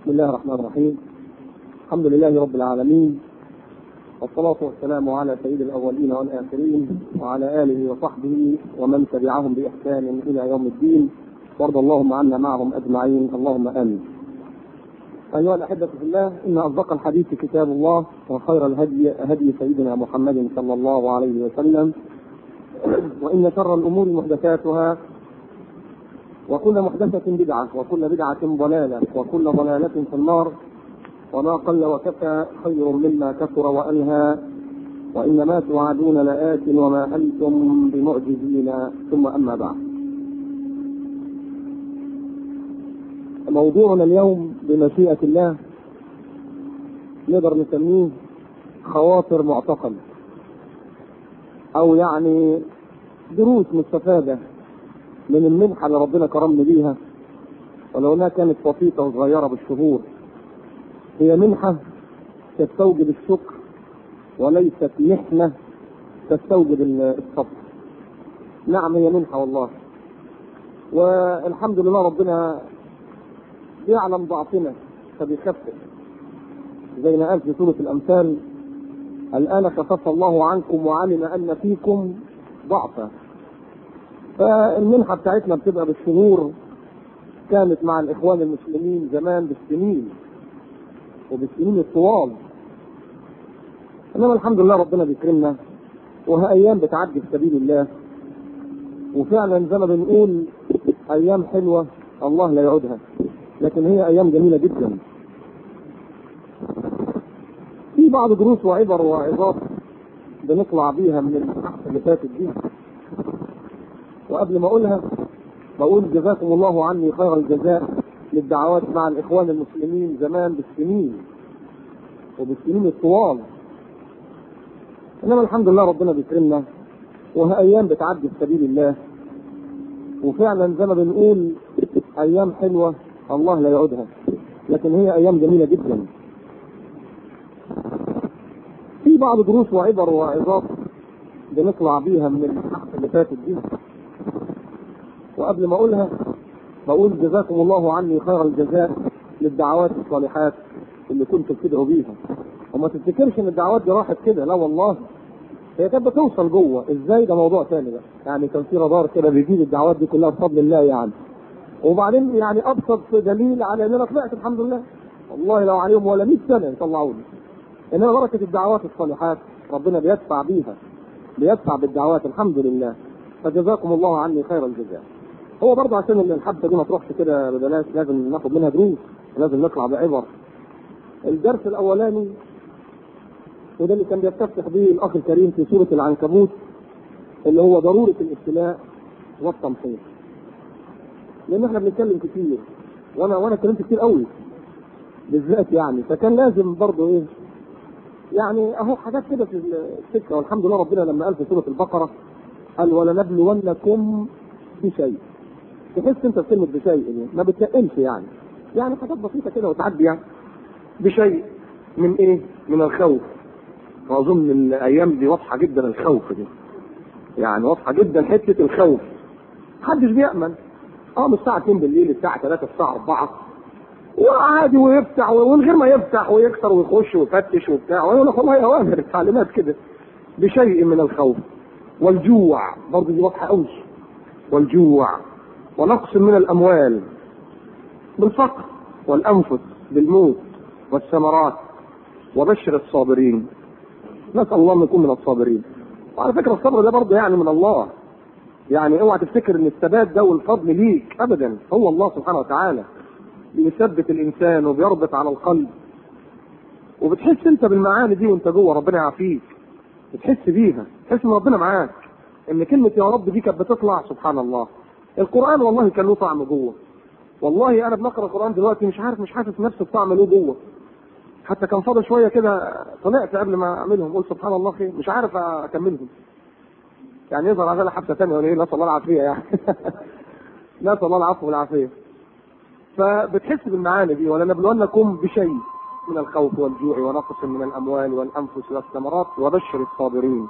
بسم الله الرحمن الرحيم الحمد لله رب العالمين والصلاة والسلام على سيد الأولين والآخرين وعلى آله وصحبه ومن تبعهم بإحسان إلى يوم الدين وارض اللهم عنا معهم أجمعين اللهم آمين أيها الأحبة في الله إن أصدق الحديث كتاب الله وخير الهدي هدي سيدنا محمد صلى الله عليه وسلم وإن شر الأمور محدثاتها وكل محدثة بدعة وكل بدعة ضلالة وكل ضلالة في النار وما قل وكفى خير مما كثر وألهى وإنما توعدون لآت وما أنتم بمعجزين ثم أما بعد موضوعنا اليوم بمشيئة الله نقدر نسميه خواطر معتقل أو يعني دروس مستفادة من المنحة اللي ربنا كرمني بيها ولو انها كانت بسيطة وصغيرة بالشهور هي منحة تستوجب الشكر وليست محنة تستوجب الصبر نعم هي منحة والله والحمد لله ربنا يعلم ضعفنا فبيخفف زي ما قال في سورة الأمثال الآن خفف الله عنكم وعلم أن فيكم ضعفا فالمنحة بتاعتنا بتبقى بالشهور كانت مع الإخوان المسلمين زمان بالسنين وبالسنين الطوال إنما الحمد لله ربنا بيكرمنا وها أيام بتعدي في سبيل الله وفعلا زي ما بنقول أيام حلوة الله لا يعودها لكن هي أيام جميلة جدا في بعض دروس وعبر وعظات بنطلع بيها من البحث اللي فاتت دي وقبل ما اقولها بقول جزاكم الله عني خير الجزاء للدعوات مع الاخوان المسلمين زمان بالسنين وبالسنين الطوال انما الحمد لله ربنا بيكرمنا وها ايام بتعدي في سبيل الله وفعلا زي ما بنقول ايام حلوه الله لا يعودها لكن هي ايام جميله جدا في بعض دروس وعبر وعظات بنطلع بيها من البحث اللي فاتت دي وقبل ما اقولها بقول جزاكم الله عني خير الجزاء للدعوات الصالحات اللي كنتوا بتدعوا بيها وما تفتكرش ان الدعوات دي راحت كده لا والله هي كانت بتوصل جوه ازاي ده موضوع ثاني بقى يعني كان في رادار كده بيجيب الدعوات دي كلها بفضل الله يعني وبعدين يعني ابسط دليل على ان انا طلعت الحمد لله والله لو عليهم ولا 100 سنه يطلعوني انما بركه الدعوات الصالحات ربنا بيدفع بيها بيدفع بالدعوات الحمد لله فجزاكم الله عني خير الجزاء هو برضه عشان الحبه دي ما تروحش كده ببلاش لازم ناخد منها دروس لازم نطلع بعبر الدرس الاولاني وده اللي كان بيستفتح به الاخ الكريم في سوره العنكبوت اللي هو ضروره الابتلاء والتمحيص لان احنا بنتكلم كتير وانا وانا اتكلمت كتير قوي بالذات يعني فكان لازم برضه ايه يعني اهو حاجات كده في السكه والحمد لله ربنا لما قال في سوره البقره قال ولنبلونكم بشيء تحس انت بكلمه بشيء يعني ما بتنقلش يعني يعني حاجات بسيطه كده وتعدي يعني بشيء من ايه؟ من الخوف واظن الايام دي واضحه جدا الخوف دي يعني واضحه جدا حته الخوف محدش بيامن اه من الساعه 2 بالليل الساعه 3 الساعه 4 وعادي ويفتح ومن غير ما يفتح ويكسر ويخش ويفتش وبتاع ويقول لك والله اوامر تعليمات كده بشيء من الخوف والجوع برضه دي واضحه قوي والجوع ونقص من الاموال بالفقر والانفس بالموت والثمرات وبشر الصابرين نسال الله ان نكون من الصابرين وعلى فكره الصبر ده برضه يعني من الله يعني اوعى تفتكر ان الثبات ده والفضل ليك ابدا هو الله سبحانه وتعالى بيثبت الانسان وبيربط على القلب وبتحس انت بالمعاني دي وانت جوه ربنا يعافيك بتحس بيها تحس ان ربنا معاك ان كلمه يا رب دي كانت بتطلع سبحان الله القران والله كان له طعم جوه والله انا بنقرا القران دلوقتي مش عارف مش حاسس نفس الطعم له جوه حتى كان فاضل شويه كده طلعت قبل ما اعملهم قلت سبحان الله خير مش عارف اكملهم يعني يظهر على حبسه ثانيه ولا ايه نسال الله العافيه يعني نسال الله العفو والعافيه فبتحس بالمعاني دي ولنبلونكم بشيء من الخوف والجوع ونقص من الاموال والانفس والثمرات وبشر الصابرين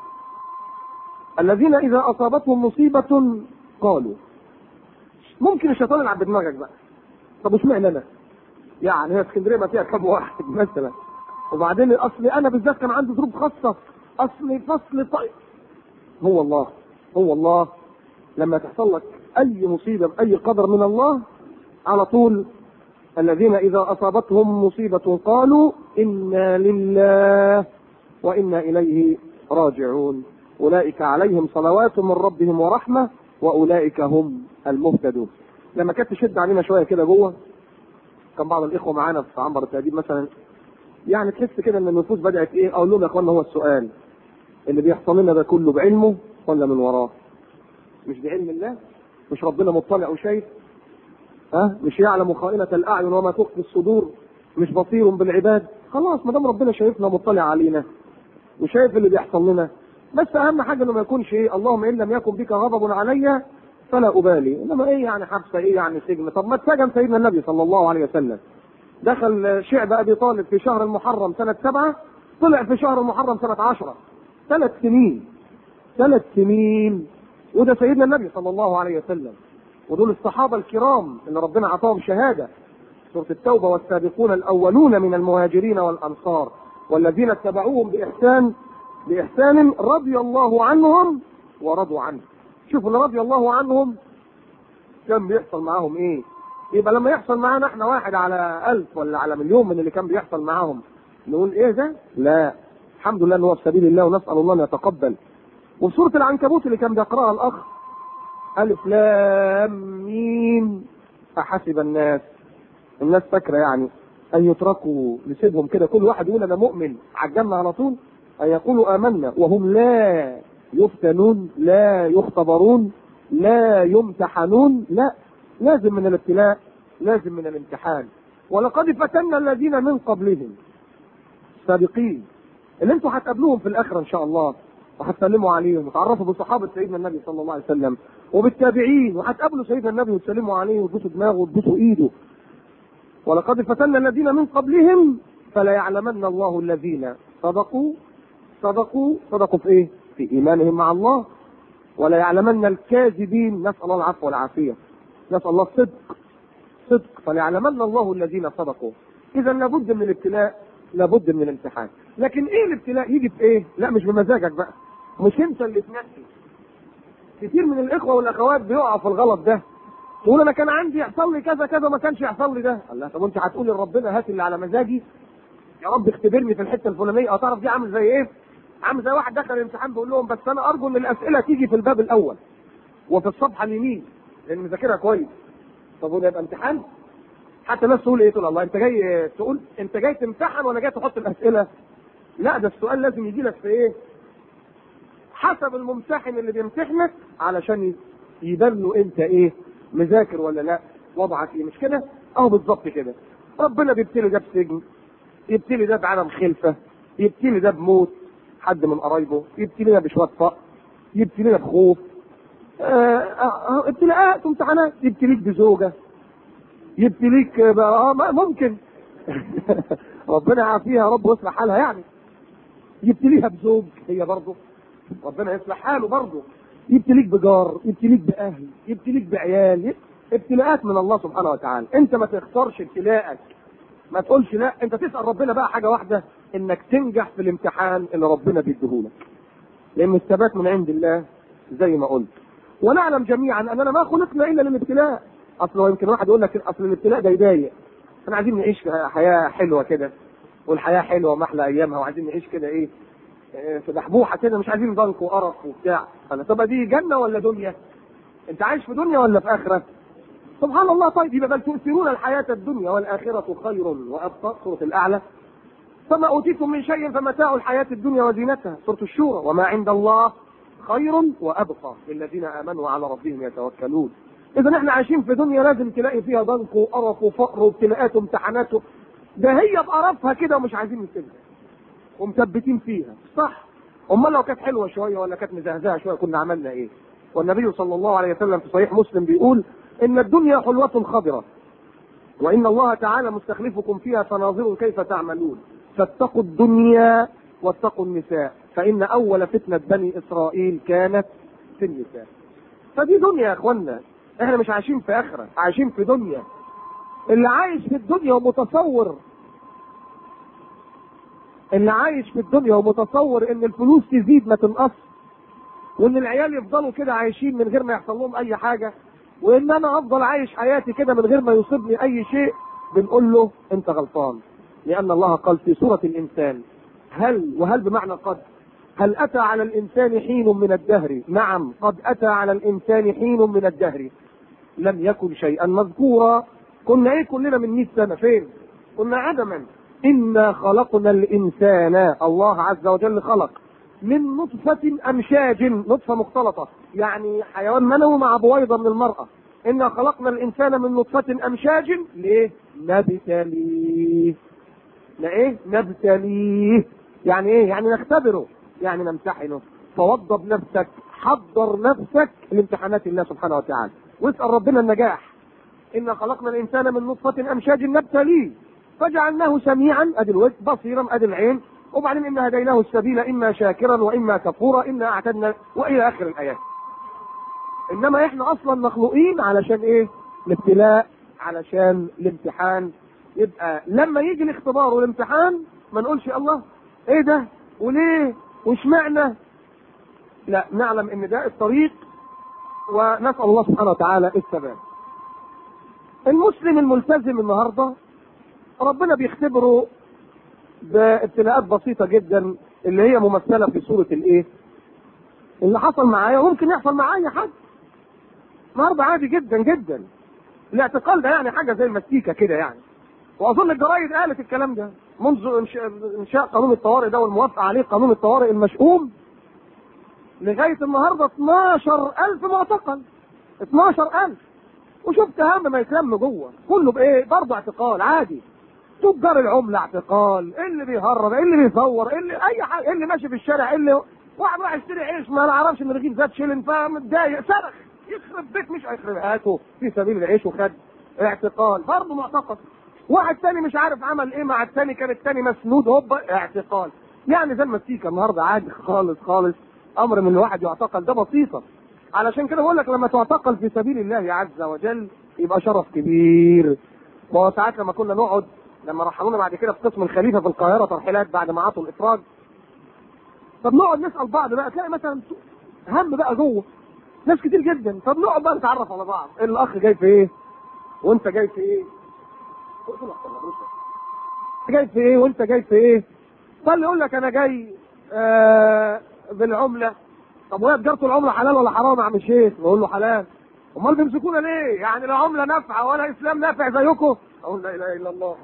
الذين اذا اصابتهم مصيبه قالوا ممكن الشيطان يلعب بدماغك بقى طب اشمعنى انا؟ يعني هي اسكندريه ما فيها كم واحد مثلا وبعدين اصل انا بالذات كان عندي ظروف خاصه اصل فصل طيب هو الله هو الله لما تحصل لك اي مصيبه باي قدر من الله على طول الذين اذا اصابتهم مصيبه قالوا انا لله وانا اليه راجعون اولئك عليهم صلوات من ربهم ورحمه واولئك هم المهتدون لما كانت تشد علينا شويه كده جوه كان بعض الاخوه معانا في عنبر التاديب مثلا يعني تحس كده ان النفوس بدات ايه اقول لهم يا اخوانا هو السؤال اللي بيحصل لنا ده كله بعلمه ولا من وراه؟ مش بعلم الله؟ مش ربنا مطلع وشايف؟ ها؟ مش يعلم خائنة الأعين وما تخفي الصدور؟ مش بصير بالعباد؟ خلاص ما دام ربنا شايفنا مطلع علينا وشايف اللي بيحصل لنا بس أهم حاجة إنه ما يكونش إيه اللهم إن لم يكن بك غضب علي فلا أبالي، إنما إيه يعني حبسة إيه يعني سجن؟ طب ما اتسجن سيدنا النبي صلى الله عليه وسلم. دخل شعب أبي طالب في شهر المحرم سنة سبعة طلع في شهر المحرم سنة عشرة ثلاث سنين ثلاث سنين وده سيدنا النبي صلى الله عليه وسلم ودول الصحابة الكرام اللي ربنا أعطاهم شهادة سورة التوبة والسابقون الأولون من المهاجرين والأنصار والذين اتبعوهم بإحسان بإحسان رضي الله عنهم ورضوا عنه شوفوا اللي رضي الله عنهم كان بيحصل معاهم ايه يبقى لما يحصل معانا احنا واحد على ألف ولا على مليون من اللي كان بيحصل معاهم نقول ايه ده؟ لا الحمد لله ان هو في سبيل الله ونسال الله ان يتقبل وفي سوره العنكبوت اللي كان بيقراها الاخ الف لام ميم احسب الناس الناس فاكره يعني ان يتركوا نسيبهم كده كل واحد يقول انا مؤمن على الجنه على طول ان يقولوا امنا وهم لا يفتنون لا يختبرون لا يمتحنون لا لازم من الابتلاء لازم من الامتحان ولقد فتنا الذين من قبلهم سابقين اللي انتوا هتقابلوهم في الاخره ان شاء الله وهتسلموا عليهم وتعرفوا بصحابه سيدنا النبي صلى الله عليه وسلم وبالتابعين وهتقابلوا سيدنا النبي وتسلموا عليه وتبوسوا دماغه وتبوسوا ايده ولقد فتنا الذين من قبلهم فلا يعلمن الله الذين صدقوا صدقوا صدقوا في ايه؟ في ايمانهم مع الله ولا يعلمن الكاذبين نسال الله العفو والعافيه نسال الله الصدق صدق فليعلمن الله الذين صدقوا اذا لابد من الابتلاء لابد من الامتحان لكن ايه الابتلاء يجي في ايه لا مش بمزاجك بقى مش انت اللي تنقي كتير من الاخوه والاخوات بيقعوا في الغلط ده تقول انا كان عندي يحصل لي كذا كذا ما كانش يحصل لي ده الله طب انت هتقول لربنا هات اللي على مزاجي يا رب اختبرني في الحته الفلانيه اه تعرف دي عامل زي ايه عامل زي واحد دخل الامتحان بيقول لهم بس انا ارجو ان الاسئله تيجي في الباب الاول وفي الصفحه اليمين لان مذاكرها كويس طب وده يبقى امتحان حتى الناس تقول ايه تقول الله انت جاي تقول انت جاي تمتحن ولا جاي تحط الاسئله لا ده السؤال لازم يجي لك في ايه حسب الممتحن اللي بيمتحنك علشان يبان له انت ايه مذاكر ولا لا وضعك ايه مش كده اهو بالظبط كده ربنا بيبتلي ده بسجن يبتلي ده بعدم خلفه يبتلي ده بموت حد من قرايبه يبتلي ده بشويه فقر يبتلي ده بخوف آه آه ابتلاءات وامتحانات يبتليك بزوجه يبتليك بقى آه ممكن ربنا يعافيها يا رب ويصلح حالها يعني يبتليها بزوج هي برضه ربنا يصلح حاله برضه يبتليك بجار يبتليك باهل يبتليك بعيال ابتلاءات من الله سبحانه وتعالى انت ما تختارش ابتلاءك ما تقولش لا انت تسال ربنا بقى حاجه واحده انك تنجح في الامتحان اللي ربنا بيديهولك لان الثبات من عند الله زي ما قلت ونعلم جميعا اننا ما خلقنا الا للابتلاء اصل هو يمكن واحد يقول لك اصل الابتلاء ده يضايق احنا عايزين نعيش حياه حلوه كده والحياه حلوه ومحلى ايامها وعايزين نعيش كده ايه في بحبوحه كده مش عايزين ضنك وقرف وبتاع انا طب دي جنه ولا دنيا؟ انت عايش في دنيا ولا في اخره؟ سبحان الله طيب يبقى بل تؤثرون الحياه الدنيا والاخره خير وابقى سوره الاعلى فما اوتيتم من شيء فمتاع الحياه الدنيا وزينتها سوره الشورى وما عند الله خير وابقى للذين امنوا وعلى ربهم يتوكلون اذا احنا عايشين في دنيا لازم تلاقي فيها ضنك وقرف وفقر وابتلاءات وامتحانات ده هي بقرفها كده ومش عايزين نسيبها ومثبتين فيها صح امال لو كانت حلوه شويه ولا كانت مزهزهه شويه كنا عملنا ايه والنبي صلى الله عليه وسلم في صحيح مسلم بيقول ان الدنيا حلوه خضره وان الله تعالى مستخلفكم فيها فناظر كيف تعملون فاتقوا الدنيا واتقوا النساء فان اول فتنه بني اسرائيل كانت في النساء فدي دنيا يا اخوانا احنا مش عايشين في اخره عايشين في دنيا اللي عايش في الدنيا ومتصور اللي عايش في الدنيا ومتصور ان الفلوس تزيد ما تنقص وان العيال يفضلوا كده عايشين من غير ما يحصل لهم اي حاجه وان انا افضل عايش حياتي كده من غير ما يصيبني اي شيء بنقول له انت غلطان لان الله قال في سوره الانسان هل وهل بمعنى قد هل اتى على الانسان حين من الدهر نعم قد اتى على الانسان حين من الدهر لم يكن شيئا مذكورا كنا ايه كلنا من 100 سنه فين كنا عدما انا خلقنا الانسان الله عز وجل خلق من نطفة أمشاج نطفة مختلطة يعني حيوان منوي مع بويضة من المرأة إنا خلقنا الإنسان من نطفة أمشاج ليه؟ نبتليه لإيه؟ نبتليه يعني إيه؟ يعني نختبره يعني نمتحنه فوضب نفسك حضر نفسك لامتحانات الله سبحانه وتعالى واسأل ربنا النجاح إنا خلقنا الإنسان من نطفة أمشاج نبتليه فجعلناه سميعا أدي الوجه بصيرا أدي العين وبعدين إنا هديناه السبيل إما شاكرا وإما كفورا إنا أعتدنا وإلى آخر الآيات إنما إحنا أصلا مخلوقين علشان إيه؟ الابتلاء علشان الامتحان يبقى لما يجي الاختبار والامتحان ما نقولش الله ايه ده وليه واشمعنى لا نعلم ان ده الطريق ونسال الله سبحانه وتعالى الثبات المسلم الملتزم النهارده ربنا بيختبره بابتلاءات بسيطه جدا اللي هي ممثله في سوره الايه اللي حصل معايا وممكن يحصل مع اي حد النهارده عادي جدا جدا الاعتقال ده يعني حاجه زي المسيكه كده يعني واظن الجرايد قالت الكلام ده منذ إنشاء- انشاء قانون الطوارئ ده والموافقه عليه قانون الطوارئ المشؤوم لغايه النهارده 12000 معتقل 12000 وشفت هم ما يتلم جوه كله بايه برضه اعتقال عادي تجار العمله اعتقال اللي بيهرب اللي بيصور اللي اي حاجه اللي ماشي في الشارع اللي واحد راح يشتري عيش ما نعرفش ان الرغيف زاد شيلن فمتضايق صرخ يخرب بيت مش هيخرب هاته في سبيل العيش وخد اعتقال برضه معتقل واحد تاني مش عارف عمل ايه مع التاني كان التاني مسنود هوبا اعتقال يعني زي المسيكه النهارده عادي خالص خالص امر من الواحد يعتقل ده بسيطه علشان كده بقول لك لما تعتقل في سبيل الله عز وجل يبقى شرف كبير وهو ساعات لما كنا نقعد لما رحلونا بعد كده في قسم الخليفه في القاهره ترحيلات بعد ما عطوا الافراج طب نقعد نسال بعض بقى تلاقي مثلا هم بقى جوه ناس كتير جدا طب نقعد بقى نتعرف على بعض الاخ جاي في ايه وانت جاي في ايه جاي في ايه وانت جاي في ايه فاللي يقول لك انا جاي آه بالعمله طب وهي تجاره العمله حلال ولا حرام يا عم الشيخ نقول له حلال امال بيمسكونا ليه يعني لا عمله نافعه ولا اسلام نافع زيكم اقول لا اله الا الله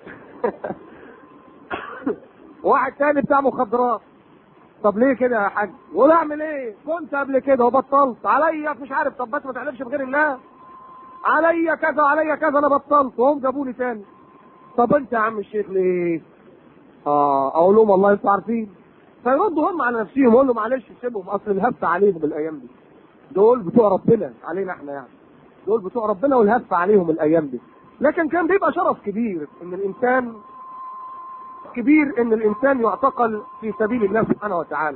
واحد تاني بتاع مخدرات طب ليه كده يا حاج؟ ولا اعمل ايه؟ كنت قبل كده وبطلت عليا مش عارف طب بس ما تعرفش بغير الله عليا كذا عليا كذا انا بطلت وهم جابوني تاني طب انت يا عم الشيخ ليه؟ اه اقول لهم والله انتوا عارفين فيردوا هم على نفسهم يقول له معلش سيبهم اصل الهف عليهم الايام دي دول بتوع ربنا علينا احنا يعني دول بتوع ربنا والهف عليهم الايام دي لكن كان بيبقى شرف كبير ان الانسان كبير ان الانسان يعتقل في سبيل الله سبحانه وتعالى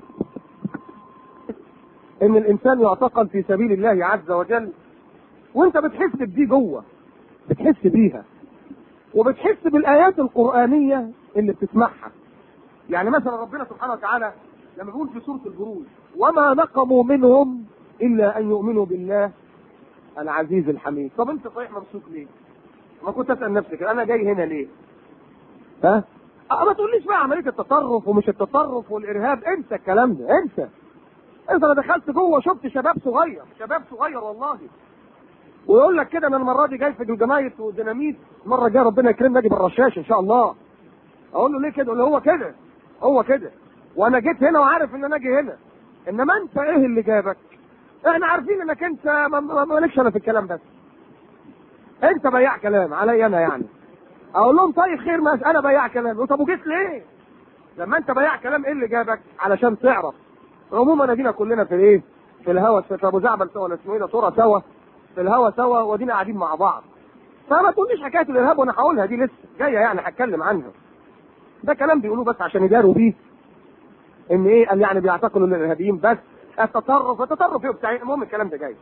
ان الانسان يعتقل في سبيل الله عز وجل وانت بتحس بدي جوه بتحس بيها وبتحس بالايات القرانيه اللي بتسمعها يعني مثلا ربنا سبحانه وتعالى لما بيقول في سوره البروج وما نقموا منهم الا ان يؤمنوا بالله العزيز الحميد طب انت صحيح ممسوك ليه ما كنت اسال نفسك انا جاي هنا ليه ها أه ما تقوليش بقى عمليه التطرف ومش التطرف والارهاب انسى الكلام ده انسى انت انا دخلت جوه شفت شباب صغير شباب صغير والله ويقول لك كده انا المره دي جاي في جلجمايت وديناميت المره الجايه ربنا يكرمنا اجي بالرشاش ان شاء الله اقول له ليه كده؟ يقول له هو كده هو كده وانا جيت هنا وعارف ان انا اجي هنا انما انت ايه اللي جابك؟ احنا عارفين انك انت ما- ما- مالكش انا في الكلام بس انت بياع كلام علي انا يعني اقول لهم طيب خير ما انا بياع كلام يقول طب وجيت ليه؟ لما انت بياع كلام ايه اللي جابك؟ علشان تعرف عموما ادينا كلنا في الايه؟ في الهوا في ابو زعبل سوا ولا اسمه ايه ده ترى سوا في الهوا سوا وادينا قاعدين مع بعض فما تقوليش حكايه الارهاب وانا هقولها دي لسه جايه يعني هتكلم عنها ده كلام بيقولوه بس عشان يداروا بيه ان ايه قال يعني بيعتقلوا الارهابيين بس التطرف التطرف ايه بتاع المهم الكلام ده جاي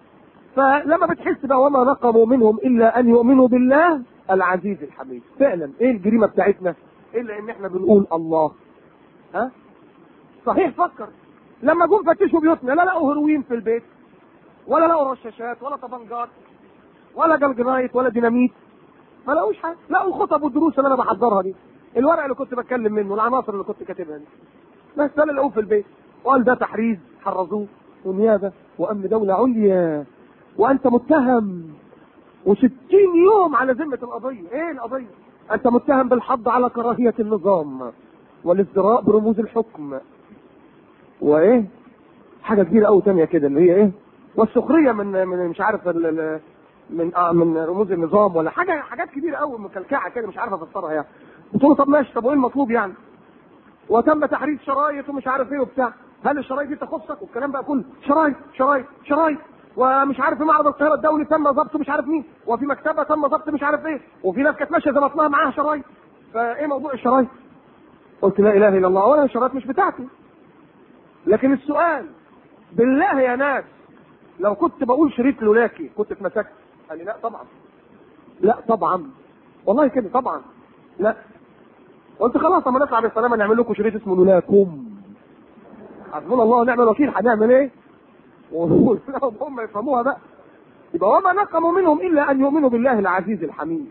فلما بتحس بقى وما نقموا منهم الا ان يؤمنوا بالله العزيز الحميد فعلا ايه الجريمه بتاعتنا الا ان احنا بنقول الله ها صحيح فكر لما جم فتشوا بيوتنا لا لقوا هروين في البيت ولا لقوا رشاشات ولا طبنجات ولا جلجنايت ولا ديناميت ما لقوش حاجه لقوا الخطب والدروس اللي انا بحضرها دي الورق اللي كنت بتكلم منه العناصر اللي كنت كاتبها دي بس ده اللي لقوه في البيت وقال ده تحريز حرزوه ونيابه وامن دوله عليا وانت متهم وستين يوم على ذمه القضيه ايه القضيه انت متهم بالحض على كراهيه النظام والازدراء برموز الحكم وايه حاجه كبيره قوي تانية كده اللي هي ايه والسخريه من من مش عارف ال ال من آه من رموز النظام ولا حاجه حاجات كبيره قوي مكلكعه كده مش عارف افسرها يعني قلت له طب ماشي طب وايه المطلوب يعني وتم تحريز شرايط ومش عارف ايه وبتاع هل الشرايط دي تخصك والكلام بقى كله شرايط شرايط شرايط ومش عارف في معرض القاهره الدولي تم ضبط مش عارف مين وفي مكتبه تم ضبط مش عارف ايه وفي ناس كانت ماشيه ظبطناها معاها شرايط فايه موضوع الشرايط؟ قلت لا اله الا الله اولا الشرايط مش بتاعتي لكن السؤال بالله يا ناس لو كنت بقول شريط لولاكي كنت اتمسكت قال لي لا طبعا لا طبعا والله كده طبعا لا قلت خلاص اما نطلع بالسلامه نعمل لكم شريط اسمه لولاكم حسبنا الله ونعم الوكيل هنعمل ايه؟ ونقول لهم هم يفهموها بقى يبقى وما نقموا منهم الا ان يؤمنوا بالله العزيز الحميد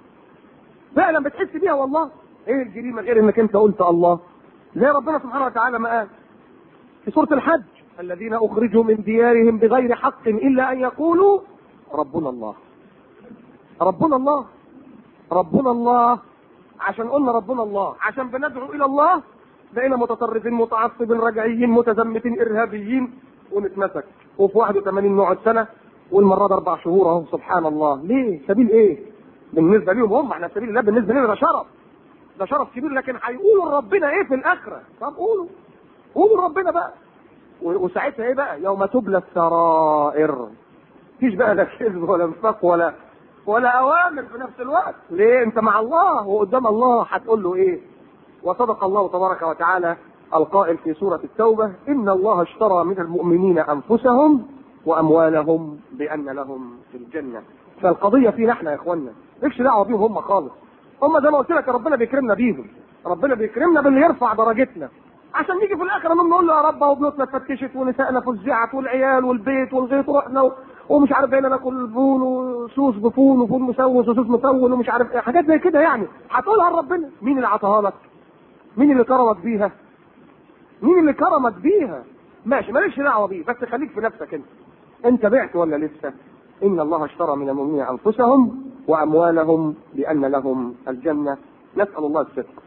فعلا بتحس بيها والله ايه الجريمه غير انك انت قلت الله زي ربنا سبحانه وتعالى ما قال في سوره الحج الذين اخرجوا من ديارهم بغير حق الا ان يقولوا ربنا الله ربنا الله ربنا الله عشان قلنا ربنا الله عشان بندعو الى الله بقينا متطرفين متعصبين رجعيين متزمتين ارهابيين ونتمسك وفي 81 نقعد سنه والمره ده اربع شهور اهو سبحان الله ليه سبيل ايه بالنسبه ليهم هم احنا سبيل الله بالنسبه لنا ده شرف ده شرف كبير لكن هيقولوا لربنا ايه في الاخره طب قولوا قولوا لربنا بقى وساعتها ايه بقى يوم تبلى السرائر مفيش بقى لا كذب ولا نفاق ولا ولا اوامر في نفس الوقت ليه انت مع الله وقدام الله هتقول له ايه وصدق الله تبارك وتعالى القائل في سورة التوبة إن الله اشترى من المؤمنين أنفسهم وأموالهم بأن لهم في الجنة فالقضية فينا احنا يا اخوانا مالكش دعوة بيهم هم خالص هم زي ما قلت لك ربنا بيكرمنا بيهم ربنا بيكرمنا باللي يرفع درجتنا عشان نيجي في الاخر نقول نقول له يا رب اهو بيوتنا اتفتشت ونسائنا فزعت والعيال والبيت والغيط رحنا ومش عارف بقينا ناكل فول وسوس بفول وفول مسوس وسوس مسول ومش عارف ايه حاجات زي كده يعني هتقولها لربنا مين اللي عطاها لك؟ مين اللي كرمك بيها؟ مين اللي كرمك بيها؟ ماشي مالكش دعوه بيه بس خليك في نفسك انت. انت بعت ولا لسه؟ ان الله اشترى من المؤمنين انفسهم واموالهم بان لهم الجنه نسال الله الصدق.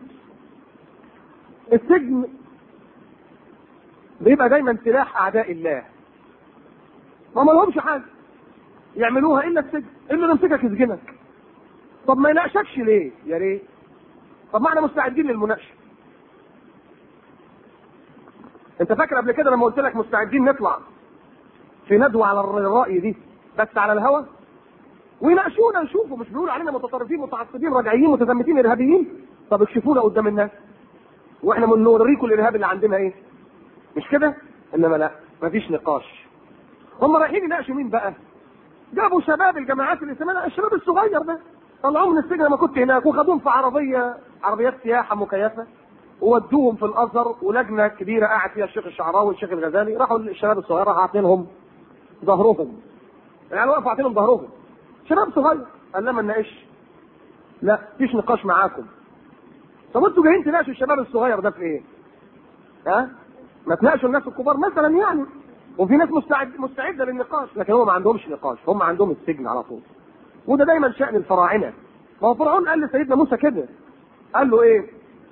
السجن بيبقى دايما سلاح اعداء الله. ما لهمش حاجه يعملوها الا السجن، الا نمسكك يسجنك. طب ما يناقشكش ليه؟ يا ريت. طب ما احنا مستعدين للمناقشه. انت فاكر قبل كده لما قلت لك مستعدين نطلع في ندوه على الراي دي بس على الهوا ويناقشونا نشوفوا مش بيقولوا علينا متطرفين متعصبين راجعيين متزمتين ارهابيين طب اكشفونا قدام الناس واحنا من نوريكم الارهاب اللي عندنا ايه مش كده انما لا مفيش نقاش هم رايحين يناقشوا مين بقى جابوا شباب الجماعات الاسلاميه الشباب الصغير ده طلعوهم من السجن لما كنت هناك وخدوهم في عربيه عربيات سياحه مكيفه وودوهم في الازهر ولجنه كبيره قاعد فيها الشيخ الشعراوي والشيخ الغزالي راحوا الشباب الصغيره راحوا عاطينهم ظهرهم يعني وقفوا عاطينهم ظهرهم شباب صغير قال لما نناقش لا مفيش نقاش معاكم طب انتوا جايين تناقشوا الشباب الصغير ده في ايه؟ ها؟ ما تناقشوا الناس الكبار مثلا يعني وفي ناس مستعد مستعده للنقاش لكن هم ما عندهمش نقاش هم عندهم السجن على طول وده دايما شان الفراعنه ما هو فرعون قال لسيدنا موسى كده قال له ايه؟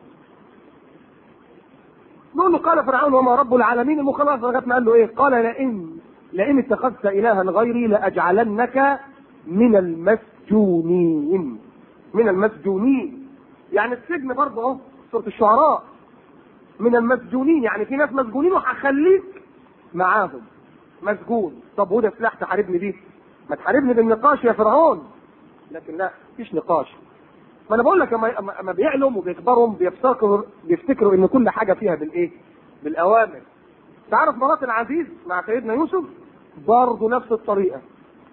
نقول له قال فرعون وما رب العالمين المخلص لغايه ما قال له ايه؟ قال لئن لئن اتخذت الها غيري لاجعلنك من المسجونين من المسجونين يعني السجن برضه اهو سوره الشعراء من المسجونين يعني في ناس مسجونين وهخليك معاهم مسجون طب وده سلاح تحاربني بيه ما تحاربني بالنقاش يا فرعون لكن لا مفيش نقاش ما انا بقول لك اما اما بيعلم وبيكبروا بيفتكروا بيفتكروا ان كل حاجه فيها بالايه؟ بالاوامر. تعرف مرات العزيز مع سيدنا يوسف برضه نفس الطريقه.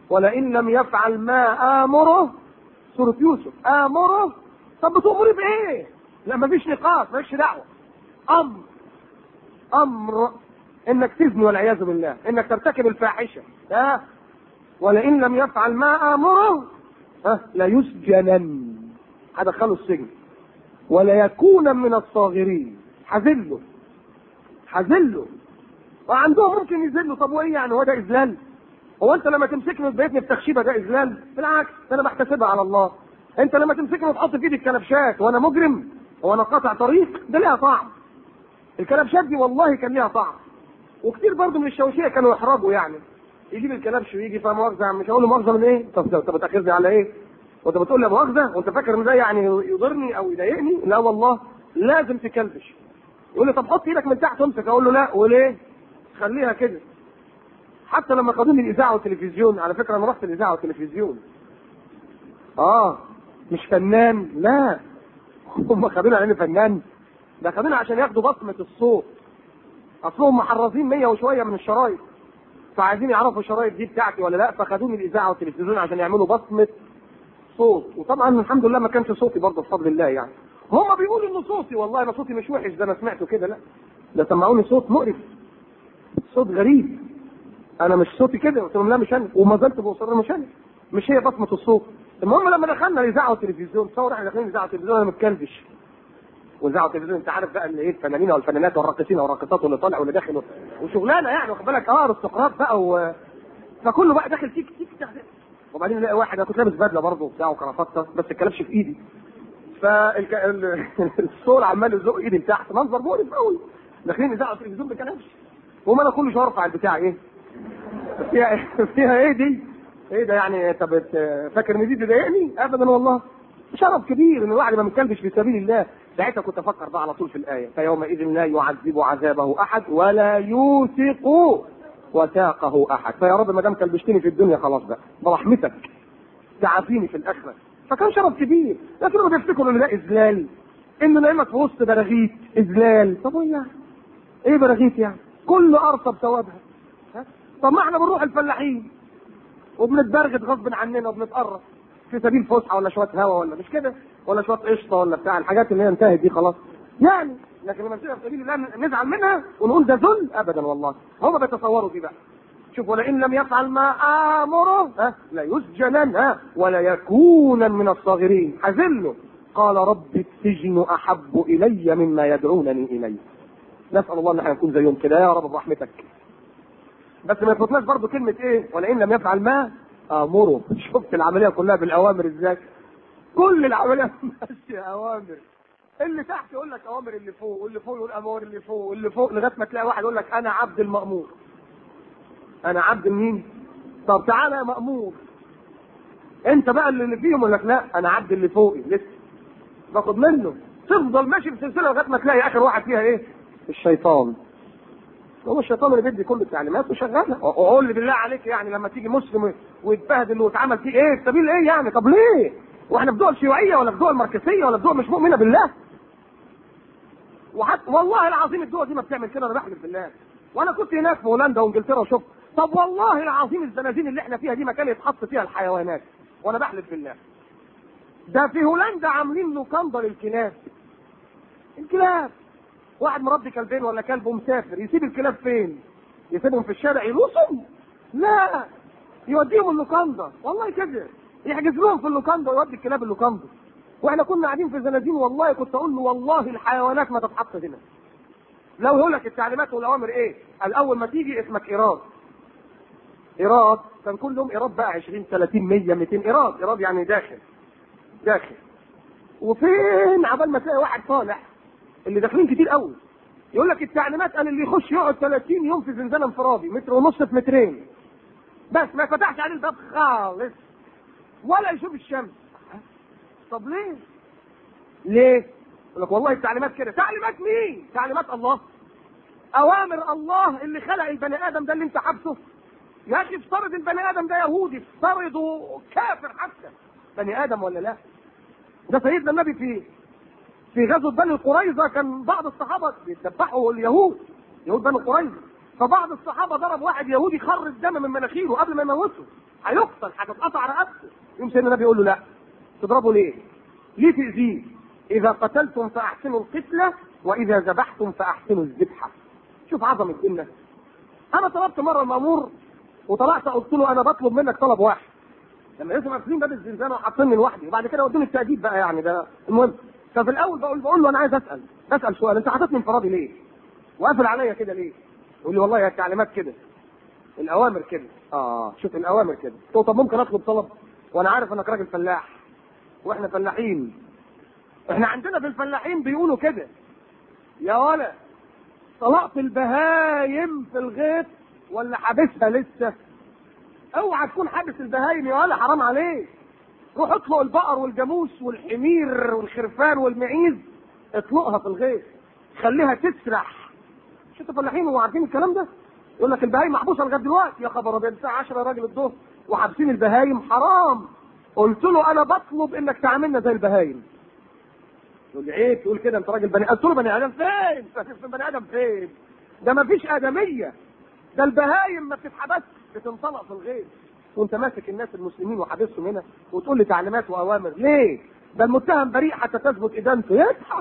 ولئن لم يفعل ما امره سوره يوسف امره طب بتؤمري بايه؟ لا مفيش نقاش مالكش دعوه امر امر انك تزني والعياذ بالله انك ترتكب الفاحشه ها ولئن لم يفعل ما امره ها ليسجنن هدخله السجن وليكون من الصاغرين حذله حذله وعندهم ممكن يذلوا طب وايه يعني هو ده اذلال؟ هو انت لما تمسكني وتبيتني بتخشيبه ده اذلال؟ بالعكس انا بحتسبها على الله انت لما تمسكني وتحط في ايدي الكلبشات وانا مجرم وانا قاطع طريق ده ليها طعم الكلبشات دي والله كان ليها طعم وكتير برضه من الشوشيه كانوا يحرجوا يعني يجيب الكلبش ويجي فاهم مؤاخذه يا عم مش هقول له مؤاخذه من ايه؟ طب انت بتاخذني على ايه؟ وانت بتقول لي مؤاخذه وانت فاكر ان ده يعني يضرني او يضايقني؟ لا والله لازم تكلبش يقول لي طب حط ايدك من تحت امسك اقول له لا وليه؟ خليها كده حتى لما خدوني الاذاعه والتلفزيون على فكره انا رحت الاذاعه والتلفزيون اه مش فنان لا هم خدوني على اني فنان ده خدوني عشان ياخدوا بصمه الصوت اصلهم محرزين 100 وشويه من الشرايط فعايزين يعرفوا الشرايط دي بتاعتي ولا لا فخدوني الاذاعه والتلفزيون عشان يعملوا بصمه صوت وطبعا الحمد لله ما كانش صوتي برضه بفضل الله يعني هم بيقولوا انه صوتي والله انا صوتي مش وحش ده انا سمعته كده لا ده سمعوني صوت مقرف صوت غريب انا مش صوتي كده قلت لهم لا مش انا وما زلت بوصل مش انا مش هي بصمه الصوت المهم لما دخلنا الاذاعه والتلفزيون تصور احنا داخلين الاذاعه والتلفزيون انا متكلبش والاذاعه والتلفزيون انت عارف بقى اللي ايه الفنانين والفنانات والراقصين والراقصات واللي طالع واللي داخل وشغلانه يعني واخد بالك اه ارستقراط بقى و... فكله بقى داخل تيك تيك تيك وبعدين الاقي واحد انا كنت لابس بدله برضه وبتاع وكرافته بس الكلبش في ايدي فالصور عمال يزق ايدي لتحت منظر مقرف قوي داخلين اذاعه والتلفزيون بكلبش وما انا كل شويه ارفع البتاع ايه فيها فيها ايه دي؟ ايه ده يعني طب فاكر ان دي تضايقني؟ ابدا والله شرف كبير ان الواحد ما متكلمش في سبيل الله ساعتها كنت افكر بقى على طول في الايه فيومئذ لا يعذب عذابه احد ولا يوثق وثاقه احد فيا رب ما دام كلبشتني في الدنيا خلاص بقى برحمتك تعافيني في الاخره فكان شرف كبير لكن هم بيفتكروا ان ده اذلال ان نعمك في وسط براغيث اذلال طب ايه يعني؟ ايه براغيث يعني؟ كل ارصب ثوابها طب ما احنا بنروح الفلاحين وبنتبرغد غصب عننا وبنتقرب في سبيل فسحه ولا شويه هوا ولا مش كده ولا شويه قشطه ولا بتاع الحاجات اللي هي انتهت دي خلاص يعني لكن لما نسيبها في سبيل الله نزعل منها ونقول ده ذل ابدا والله هم بيتصوروا دي بقى شوف ولئن لم يفعل ما امره ها لا يسجنن ها ولا يكونن من الصاغرين حذله قال رب السجن احب الي مما يدعونني اليه نسال الله ان احنا نكون زيهم كده يا رب برحمتك بس ما يفوتناش برضه كلمه ايه ولئن لم يفعل ما امره شفت العمليه كلها بالاوامر ازاي كل العمليه ماشيه اوامر اللي تحت يقول لك اوامر اللي فوق واللي فوق يقول اوامر اللي فوق واللي فوق لغايه ما تلاقي واحد يقول لك انا عبد المامور انا عبد مين طب تعالى يا مامور انت بقى اللي فيهم يقول لك لا انا عبد اللي فوقي لسه باخد منه تفضل ماشي في سلسله لغايه ما تلاقي اخر واحد فيها ايه الشيطان هو الشيطان اللي بيدي كل التعليمات وشغاله وقول لي بالله عليك يعني لما تيجي مسلم ويتبهدل ويتعمل فيه ايه سبيل ايه يعني طب ليه واحنا في دول شيوعيه ولا في دول ماركسيه ولا في دول مش مؤمنه بالله وحتى والله العظيم الدول دي ما بتعمل كده انا بحلف بالله وانا كنت هناك في هولندا وانجلترا وشفت طب والله العظيم الزنازين اللي احنا فيها دي مكان يتحط فيها الحيوانات وانا بحلف بالله ده في هولندا عاملين لوكاندا للكلاب الكلاب واحد مربي كلبين ولا كلب ومسافر يسيب الكلاب فين؟ يسيبهم في الشارع يلوسهم؟ لا يوديهم اللوكاندا والله كده يحجز لهم في اللوكاندا ويودي الكلاب اللوكاندا واحنا كنا قاعدين في زنازين والله كنت اقول له والله الحيوانات ما تتحط هنا لو يقول لك التعليمات والاوامر ايه؟ الاول ما تيجي اسمك ايراد ايراد كان كل يوم ايراد بقى 20 30 100 200 ايراد ايراد يعني داخل داخل وفين عبال ما تلاقي واحد طالع اللي داخلين كتير قوي يقول لك التعليمات قال اللي يخش يقعد 30 يوم في زنزانه انفرادي متر ونص في مترين بس ما فتحش عليه الباب خالص ولا يشوف الشمس طب ليه؟ ليه؟ يقول لك والله التعليمات كده تعليمات مين؟ تعليمات الله اوامر الله اللي خلق البني ادم ده اللي انت حابسه يا اخي افترض البني ادم ده يهودي افترضه كافر حتى بني ادم ولا لا؟ ده سيدنا النبي في في غزوه بني قريظه كان بعض الصحابه بيذبحوا اليهود يهود بني قريظه فبعض الصحابه ضرب واحد يهودي خر الدم من مناخيره قبل ما يموته هيقتل هتتقطع رقبته يوم سيدنا النبي يقول له لا تضربه ليه؟ ليه تأذيه؟ إذا قتلتم فأحسنوا القتلة وإذا ذبحتم فأحسنوا الذبحة. شوف عظمة الجنة. أنا طلبت مرة المأمور وطلعت قلت له أنا بطلب منك طلب واحد. لما لسه مقفلين باب الزنزانة وحاطيني لوحدي وبعد كده ودوني التأديب بقى يعني ده المهم. ففي الأول بقول بقول له أنا عايز أسأل بسأل سؤال أنت حاططني انفرادي ليه؟ وقافل عليا كده ليه؟ يقول لي والله يا التعليمات كده. الأوامر كده. آه شوف الأوامر كده. قلت له طب ممكن أطلب طلب؟ وأنا عارف إنك راجل فلاح. واحنا فلاحين احنا عندنا في الفلاحين بيقولوا كده يا ولا طلقت البهايم في الغيط ولا حابسها لسه اوعى تكون حابس البهايم يا ولا حرام عليك روح اطلق البقر والجاموس والحمير والخرفان والمعيز اطلقها في الغيط خليها تسرح مش انتوا فلاحين وعارفين الكلام ده يقول لك البهايم محبوسه لغايه دلوقتي يا خبر ابيض الساعه 10 راجل الظهر وحابسين البهايم حرام قلت له انا بطلب انك تعاملنا زي البهايم يقول لي عيب تقول كده انت راجل بني قلت له بني ادم فين؟ في بني ادم فين؟ ده ما فيش ادميه ده البهايم ما بتتحبس بتنطلق في الغيط وانت ماسك الناس المسلمين وحابسهم هنا وتقول لي تعليمات واوامر ليه؟ ده المتهم بريء حتى تثبت ادانته يضحك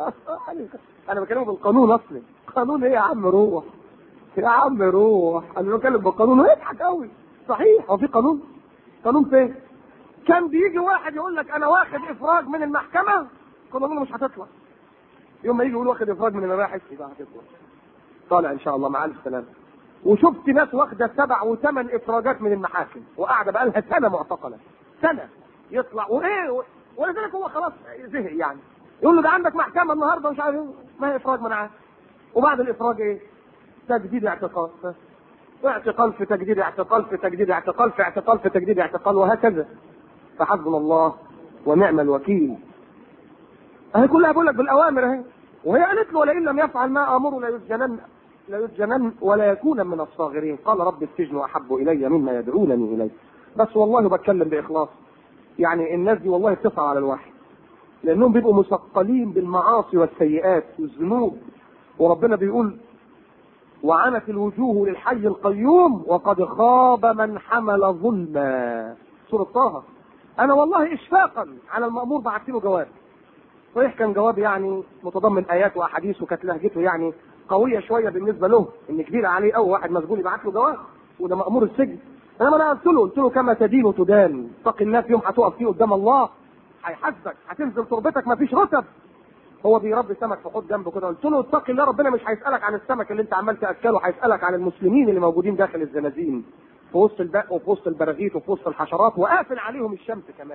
انا بكلمه بالقانون اصلي قانون ايه يا عم روح يا عم روح انا بتكلم بالقانون ويضحك قوي صحيح هو في قانون؟ قانون فين؟ كان بيجي واحد يقول لك انا واخد افراج من المحكمه كنا نقول له مش هتطلع يوم ما يجي يقول واخد افراج من المباحث يبقى هتطلع طالع ان شاء الله مع الف سلامه وشفت ناس واخده سبع وثمان افراجات من المحاكم وقاعده بقى لها سنه معتقله سنه يطلع وايه ولذلك هو خلاص زهق يعني يقول له ده عندك محكمه النهارده مش عارف ما هي افراج منعها وبعد الافراج ايه؟ تجديد اعتقال اعتقال في تجديد اعتقال في تجديد اعتقال في اعتقال في تجديد اعتقال وهكذا فحسبنا الله ونعم الوكيل اهي كلها بقول لك بالاوامر اهي وهي قالت له ولئن لم يفعل ما امره ليسجنن ليسجنن ولا يكون من الصاغرين قال رب السجن احب الي مما يدعونني اليه بس والله بتكلم باخلاص يعني الناس دي والله بتصعب على الواحد لانهم بيبقوا مثقلين بالمعاصي والسيئات والذنوب وربنا بيقول وعنت الوجوه للحي القيوم وقد خاب من حمل ظلما سورة طه انا والله اشفاقا على المأمور بعت له جواب صحيح كان جواب يعني متضمن ايات واحاديث وكانت لهجته يعني قويه شويه بالنسبه له ان كبير عليه قوي واحد مسجون يبعت له جواب وده مامور السجن انما انا قلت له قلت له كما تدين تدان اتق الله في يوم هتقف فيه قدام الله هيحاسبك هتنزل تربتك مفيش رتب هو بيربي سمك في حوض جنبه كده قلت له اتق الله ربنا مش هيسالك عن السمك اللي انت عمال تاكله هيسالك عن المسلمين اللي موجودين داخل الزنازين في وسط البق وفي وسط البراغيث وفي وسط الحشرات وقافل عليهم الشمس كمان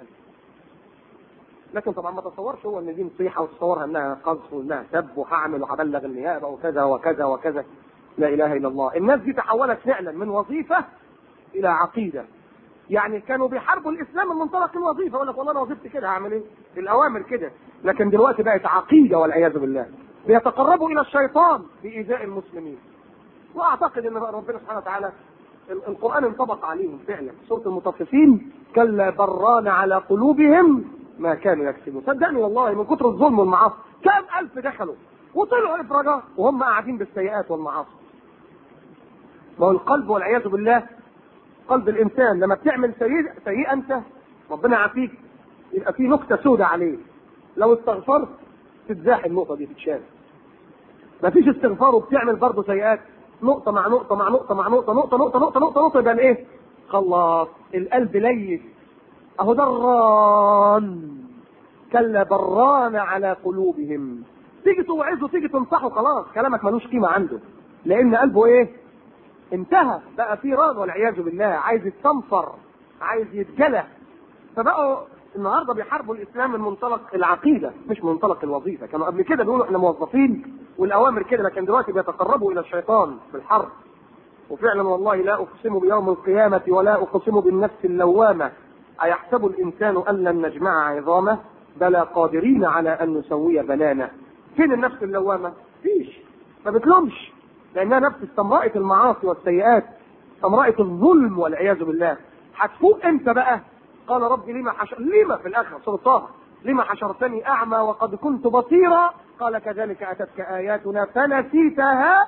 لكن طبعا ما تصورش هو ان دي نصيحه وتصورها انها قذف وانها سب وهعمل وهبلغ النيابه وكذا وكذا وكذا لا اله الا الله الناس دي تحولت فعلا من وظيفه الى عقيده يعني كانوا بيحاربوا الاسلام من منطلق الوظيفه يقول لك والله انا وظيفتي كده هعمل ايه؟ الاوامر كده لكن دلوقتي بقت عقيده والعياذ بالله بيتقربوا الى الشيطان بايذاء المسلمين واعتقد ان ربنا سبحانه وتعالى القران انطبق عليهم فعلا سوره المطففين كلا بران على قلوبهم ما كانوا يكسبون صدقني والله من كتر الظلم والمعاصي كم الف دخلوا وطلعوا افراجات وهم قاعدين بالسيئات والمعاصي ما هو القلب والعياذ بالله قلب الانسان لما بتعمل سيئه سيئه انت ربنا يعافيك يبقى في نكته سوداء عليه لو استغفرت تتزاح النقطه دي تتشال مفيش استغفار وبتعمل برضه سيئات نقطه مع نقطه مع نقطه مع نقطه نقطه نقطه نقطه نقطه نقطه يبقى ايه؟ خلاص القلب ليس اهو ده الران كلا بران على قلوبهم تيجي توعظه تيجي تنصحه خلاص كلامك ملوش قيمه عنده لان قلبه ايه؟ انتهى بقى في ران والعياذ بالله عايز يستنفر عايز يتجلى فبقوا النهارده بيحاربوا الاسلام من منطلق العقيده مش من منطلق الوظيفه كانوا قبل كده بيقولوا احنا موظفين والاوامر كده لكن دلوقتي بيتقربوا الى الشيطان في الحرب وفعلا والله لا اقسم بيوم القيامه ولا اقسم بالنفس اللوامه ايحسب الانسان ان لن نجمع عظامه بلى قادرين على ان نسوي بنانه فين النفس اللوامه فيش ما بتلومش لانها نفس استمرأت المعاصي والسيئات استمرأت الظلم والعياذ بالله هتفوق امتى بقى قال رب لما حشر لما في الاخر سوره طه لما حشرتني اعمى وقد كنت بصيرا قال كذلك اتتك اياتنا فنسيتها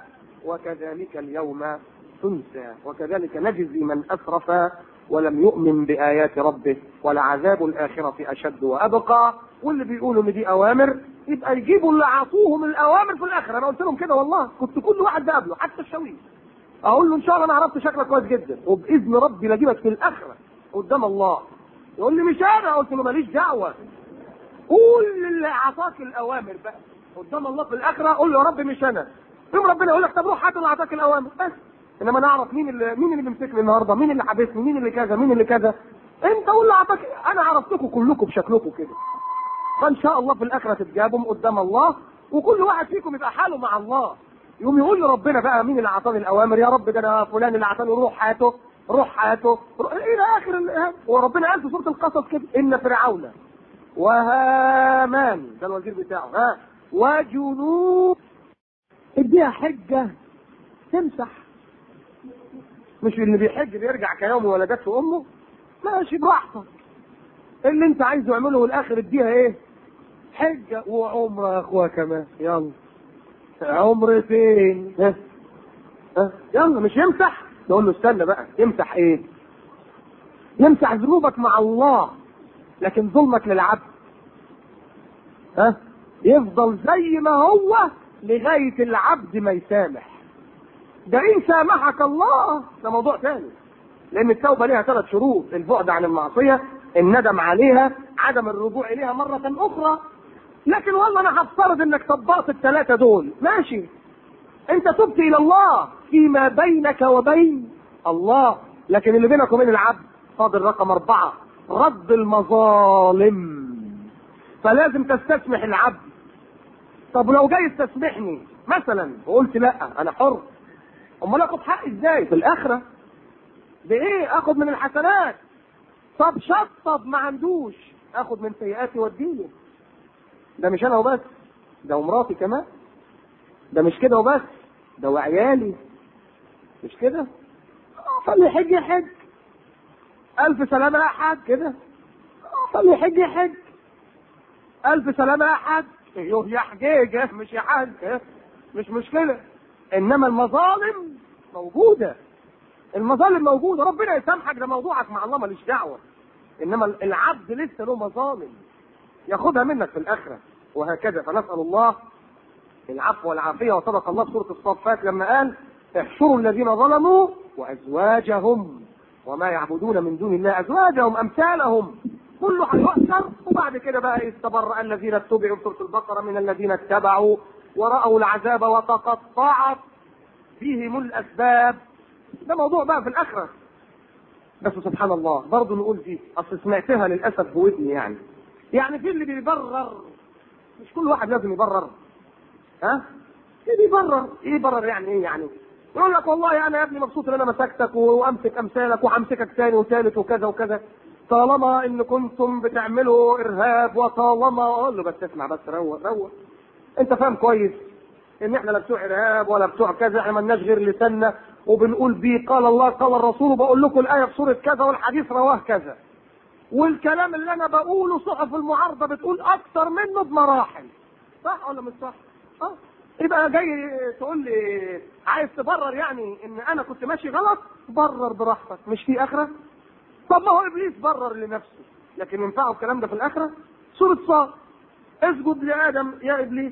وكذلك اليوم تنسى وكذلك نجزي من اسرف ولم يؤمن بايات ربه ولعذاب الاخره اشد وابقى واللي بيقولوا ان دي اوامر يبقى يجيبوا اللي عطوهم الاوامر في الاخره انا قلت لهم كده والله كنت كل واحد بقابله حتى الشويش اقول له ان شاء الله انا عرفت شكلك كويس جدا وباذن ربي لاجيبك في الاخره قدام الله يقول لي مش انا قلت له ماليش دعوه قول للي اعطاك الاوامر بقى قدام الله في الاخره قول له يا رب مش انا يوم ربنا يقول لك طب روح هات اللي اعطاك الاوامر بس انما نعرف مين اللي مين اللي بيمسكني النهارده مين اللي حابسني مين اللي كذا مين اللي كذا انت قول له اعطاك انا عرفتكم كلكم بشكلكم كده فان شاء الله في الاخره تتجابهم قدام الله وكل واحد فيكم يبقى حاله مع الله يقوم يقول لربنا بقى مين اللي اعطاني الاوامر يا رب ده انا فلان اللي اعطاني روح هاته روح هاته روح- الى اخر ال- وربنا قال في سوره القصص كده ان فرعون وهامان ده الوزير بتاعه ها وجنود اديها حجه تمسح مش اللي بيحج بيرجع كيوم ولدته امه ماشي براحتك اللي انت عايزه اعمله والاخر اديها ايه حجه وعمره يا اخويا كمان يلا عمرتين ها ها يلا مش يمسح نقول له استنى بقى يمسح ايه يمسح ذنوبك مع الله لكن ظلمك للعبد ها يفضل زي ما هو لغايه العبد ما يسامح ده ان سامحك الله ده موضوع ثاني لان التوبه ليها ثلاث شروط البعد عن المعصيه الندم عليها عدم الرجوع اليها مره اخرى لكن والله انا هفترض انك طبقت الثلاثه دول ماشي انت تبت الى الله فيما بينك وبين الله لكن اللي بينك وبين العبد فاضل رقم اربعه رد المظالم فلازم تستسمح العبد طب لو جاي يستسمحني مثلا وقلت لا انا حر امال اخد حقي ازاي في الاخره بايه اخد من الحسنات طب شطب ما عندوش اخد من سيئاتي واديله ده مش انا وبس ده ومراتي كمان ده مش كده وبس ده وعيالي مش كده آه، فاللي يحج يحج الف سلامه يا حاج كده آه، فاللي يحج يحج الف سلامه يا حاج ايوه يا حجيجه مش يا حاج إيه؟ مش مشكله انما المظالم موجوده المظالم موجوده ربنا يسامحك ده موضوعك مع الله ماليش دعوه انما العبد لسه له مظالم ياخدها منك في الاخره وهكذا فنسال الله العفو والعافيه وصدق الله في سوره الصفات لما قال احشروا الذين ظلموا وازواجهم وما يعبدون من دون الله ازواجهم امثالهم كله هيؤثر وبعد كده بقى استبرأ الذين اتبعوا في سوره البقره من الذين اتبعوا ورأوا العذاب وتقطعت بهم الاسباب ده موضوع بقى في الاخره بس سبحان الله برضه نقول دي اصل سمعتها للاسف بودني يعني يعني في اللي بيبرر مش كل واحد لازم يبرر ها ايه بيبرر ايه يبرر يعني ايه يعني يقول لك والله انا يا ابني مبسوط ان انا مسكتك وامسك امثالك وهمسكك تاني وثالث وكذا وكذا طالما ان كنتم بتعملوا ارهاب وطالما اقول له بس اسمع بس روق روق انت فاهم كويس ان احنا لا بتوع ارهاب ولا بتوع كذا احنا مالناش غير لساننا وبنقول بيه قال الله قال الرسول وبقول لكم الايه في سوره كذا والحديث رواه كذا والكلام اللي انا بقوله صحف المعارضه بتقول اكثر منه بمراحل صح ولا مش صح؟ اه يبقى جاي تقول لي عايز تبرر يعني ان انا كنت ماشي غلط برر براحتك مش في اخره طب ما هو ابليس برر لنفسه لكن ينفعه الكلام ده في الاخره سوره صاد اسجد لادم يا ابليس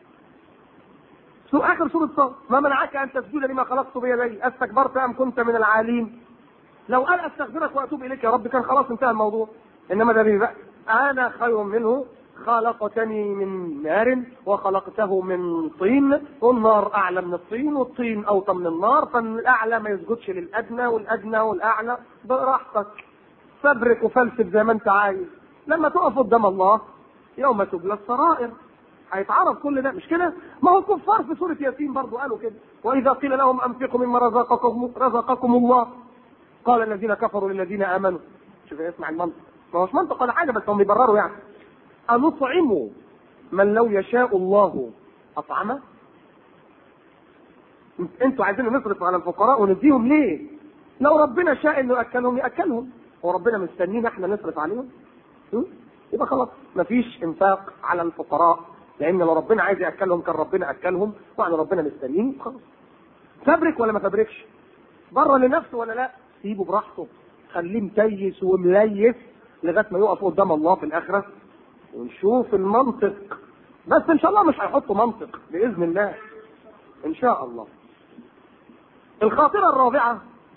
سو اخر سوره صاد ما منعك ان تسجد لما خلقت بيدي استكبرت ام كنت من العالين لو قال استغفرك واتوب اليك يا رب كان خلاص انتهى الموضوع انما ده بقى انا خير منه خلقتني من نار وخلقته من طين والنار اعلى من الطين والطين اوطى من النار فالاعلى ما يسجدش للادنى والادنى والاعلى براحتك فبرك وفلسف زي ما انت عايز لما تقف قدام الله يوم تبلى السرائر هيتعرف كل ده مش كده؟ ما هو الكفار في سوره ياسين برضو قالوا كده واذا قيل لهم انفقوا مما رزقكم رزقكم الله قال الذين كفروا للذين امنوا شوف اسمع المنطق ما هوش منطق ولا حاجه بس هم بيبرروا يعني أنطعم من لو يشاء الله أطعمه انتوا عايزين نصرف على الفقراء ونديهم ليه؟ لو ربنا شاء انه ياكلهم ياكلهم هو ربنا مستنينا احنا نصرف عليهم؟ م? يبقى خلاص مفيش انفاق على الفقراء لان لو ربنا عايز ياكلهم كان ربنا اكلهم واحنا ربنا مستنيين خلاص فبرك ولا ما فبركش بره لنفسه ولا لا سيبه براحته خليه متيس ومليس لغايه ما يقف قدام الله في الاخره ونشوف المنطق بس ان شاء الله مش هيحطوا منطق باذن الله ان شاء الله الخاطره الرابعه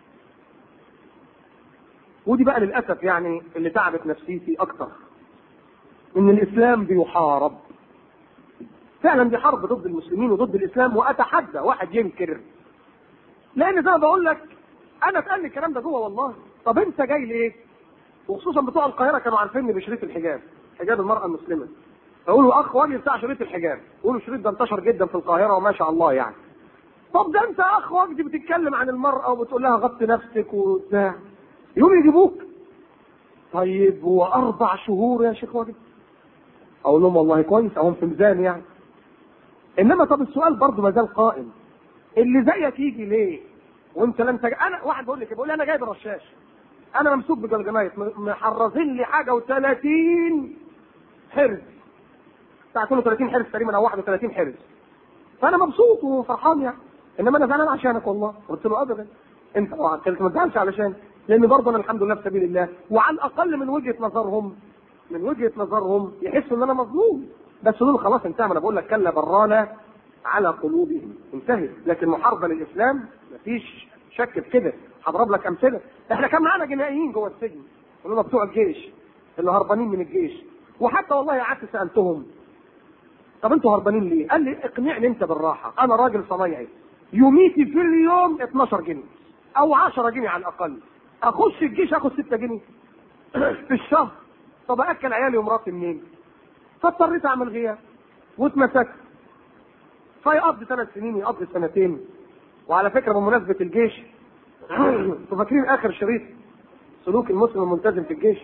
ودي بقى للاسف يعني اللي تعبت نفسيتي اكتر ان الاسلام بيحارب فعلا دي حرب ضد المسلمين وضد الاسلام واتحدى واحد ينكر لان زي ما بقول لك انا اتقال لي الكلام ده جوه والله طب انت جاي ليه وخصوصا بتوع القاهره كانوا عارفيني بشريط الحجاب حجاب المراه المسلمه اقولوا اخ وجه بتاع شريط الحجاب يقولوا الشريط ده انتشر جدا في القاهره وما شاء الله يعني طب ده انت اخ وجدي بتتكلم عن المراه وبتقول لها غطي نفسك وبتاع يوم يجيبوك طيب واربع شهور يا شيخ وجدي اقول لهم والله كويس اهو في ميزان يعني انما طب السؤال برضه ما زال قائم اللي زيك يجي ليه وانت لم تج... انا واحد بيقول لك بيقول لي انا جايب رشاش انا ممسوك بجلجمايت م- محرزين لي حاجه و30 حرز بتاع 32 حرز تقريبا او 31 حرز فانا مبسوط وفرحان يعني انما انا زعلان عشانك والله قلت له ابدا انت طبعا قلت ما تزعلش علشان لان برضه انا الحمد لله في سبيل الله وعلى الاقل من وجهه نظرهم من وجهه نظرهم يحسوا ان انا مظلوم بس دول خلاص انتهى ما انا بقول لك كلا برانا على قلوبهم انتهت لكن محاربه للاسلام مفيش شك في كده هضرب لك امثله احنا كان معانا جنائيين جوه السجن اللي هم بتوع الجيش اللي هربانين من الجيش وحتى والله قعدت سالتهم طب انتوا هربانين ليه؟ قال لي اقنعني انت بالراحه انا راجل صنايعي يوميتي في اليوم 12 جنيه او 10 جنيه على الاقل اخش الجيش اخد 6 جنيه في الشهر طب اكل عيالي ومراتي منين؟ فاضطريت اعمل غياب واتمسكت فيقضي ثلاث سنين يقضي سنتين وعلى فكره بمناسبه الجيش انتوا فاكرين اخر شريط سلوك المسلم الملتزم في الجيش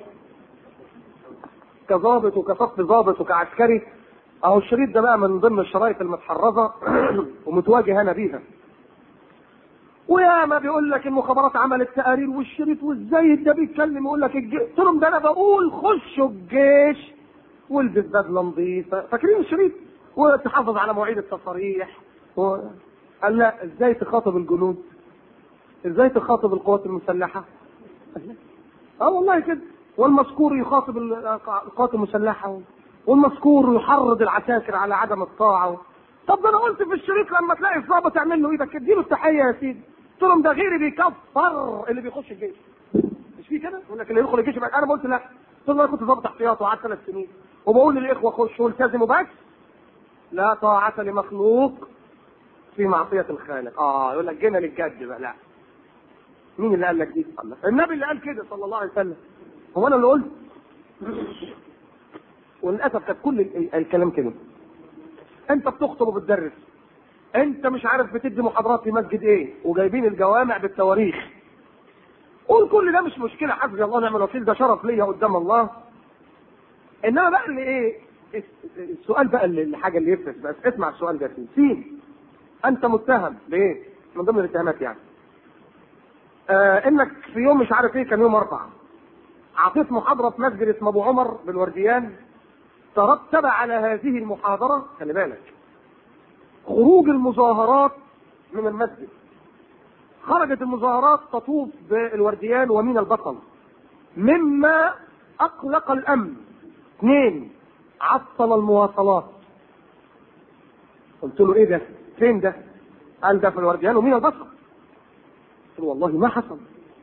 كظابط وكصف ظابط وكعسكري اهو الشريط ده بقى من ضمن الشرايط المتحرزه ومتواجه انا بيها ويا ما بيقول لك المخابرات عملت تقارير والشريط والزايد ده بيتكلم يقول لك الجيش قلت لهم ده انا بقول خشوا الجيش والبس بدله نظيفه فاكرين الشريط وتحافظ على مواعيد التصاريح و... قال لا ازاي تخاطب الجنود ازاي تخاطب القوات المسلحه قال لا. اه والله كده والمذكور يخاطب ال- القوات المسلحه والمذكور يحرض العساكر على عدم الطاعه طب ده انا قلت في الشريط لما تلاقي الضابط اعمل له ايدك اديله التحيه يا سيدي قلت لهم ده غيري بيكفر اللي بيخش الجيش مش في كده يقول لك اللي يدخل الجيش يبقى انا قلت لا قلت له انا كنت ضابط احتياط وقعدت ثلاث سنين وبقول للاخوه خشوا والتزموا بس لا طاعة لمخلوق في معصية الخالق اه يقول لك جينا للجد بقى لا مين اللي قال لك دي؟ الله النبي اللي قال كده صلى الله عليه وسلم هو انا اللي قلت وللاسف كانت كل ال- الكلام كده انت بتخطب وبتدرس انت مش عارف بتدي محاضرات في مسجد ايه وجايبين الجوامع بالتواريخ قول كل ده مش مشكله حسبي الله ونعم الوكيل ده شرف ليا قدام الله انما بقى اللي ايه السؤال بقى اللي الحاجه اللي يفرق بس اسمع السؤال ده فيه سين انت متهم بايه؟ من ضمن الاتهامات يعني آه انك في يوم مش عارف ايه كان يوم اربعه اعطيت محاضره في مسجد اسمه ابو عمر بالورديان ترتب على هذه المحاضره خلي بالك خروج المظاهرات من المسجد خرجت المظاهرات تطوف بالورديان ومين البطل مما اقلق الامن اثنين عطل المواصلات قلت له ايه ده فين ده قال ده في الورديان ومين البطل قلت له والله ما حصل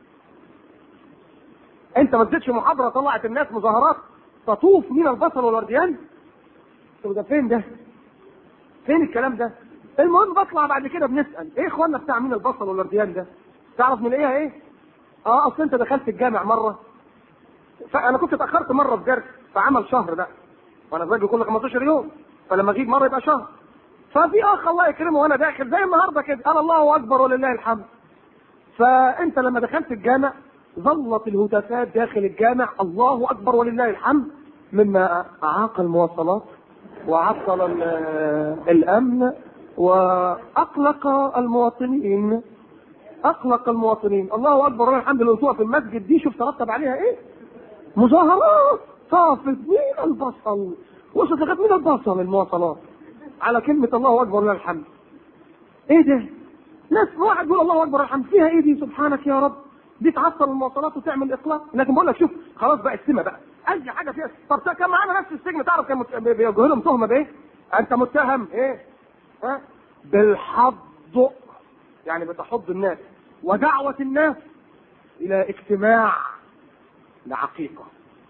انت ما اديتش محاضره طلعت الناس مظاهرات تطوف مين البصل والورديان قلت له ده فين ده فين الكلام ده المهم بطلع بعد كده بنسال ايه اخوانا بتاع مين البصل والورديان ده تعرف من ايه ايه اه اصل انت دخلت الجامع مره فانا كنت اتاخرت مره في درس فعمل شهر بقى وانا زي كل 15 يوم فلما اجيب مره يبقى شهر ففي اخ الله يكرمه وانا داخل زي النهارده كده قال الله اكبر ولله الحمد فانت لما دخلت الجامع ظلت الهتافات داخل الجامع الله اكبر ولله الحمد مما اعاق المواصلات وعطل ال- الامن واقلق المواطنين اقلق المواطنين الله اكبر ولله الحمد الاسبوع في المسجد دي شوف ترتب عليها ايه مظاهرات طافت من البصل وصلت لغايه من البصل المواصلات على كلمه الله اكبر ولله الحمد ايه ده ناس واحد يقول الله اكبر الحمد فيها ايه دي سبحانك يا رب دي تعطل المواصلات وتعمل اقلاق لكن بقول لك شوف خلاص بقى السمه بقى اي حاجه فيها طب كان معانا ناس في السجن تعرف كان مت... بيوجهوا لهم تهمه بايه؟ انت متهم ايه؟ ها؟ بالحض يعني بتحض الناس ودعوه الناس الى اجتماع لعقيقه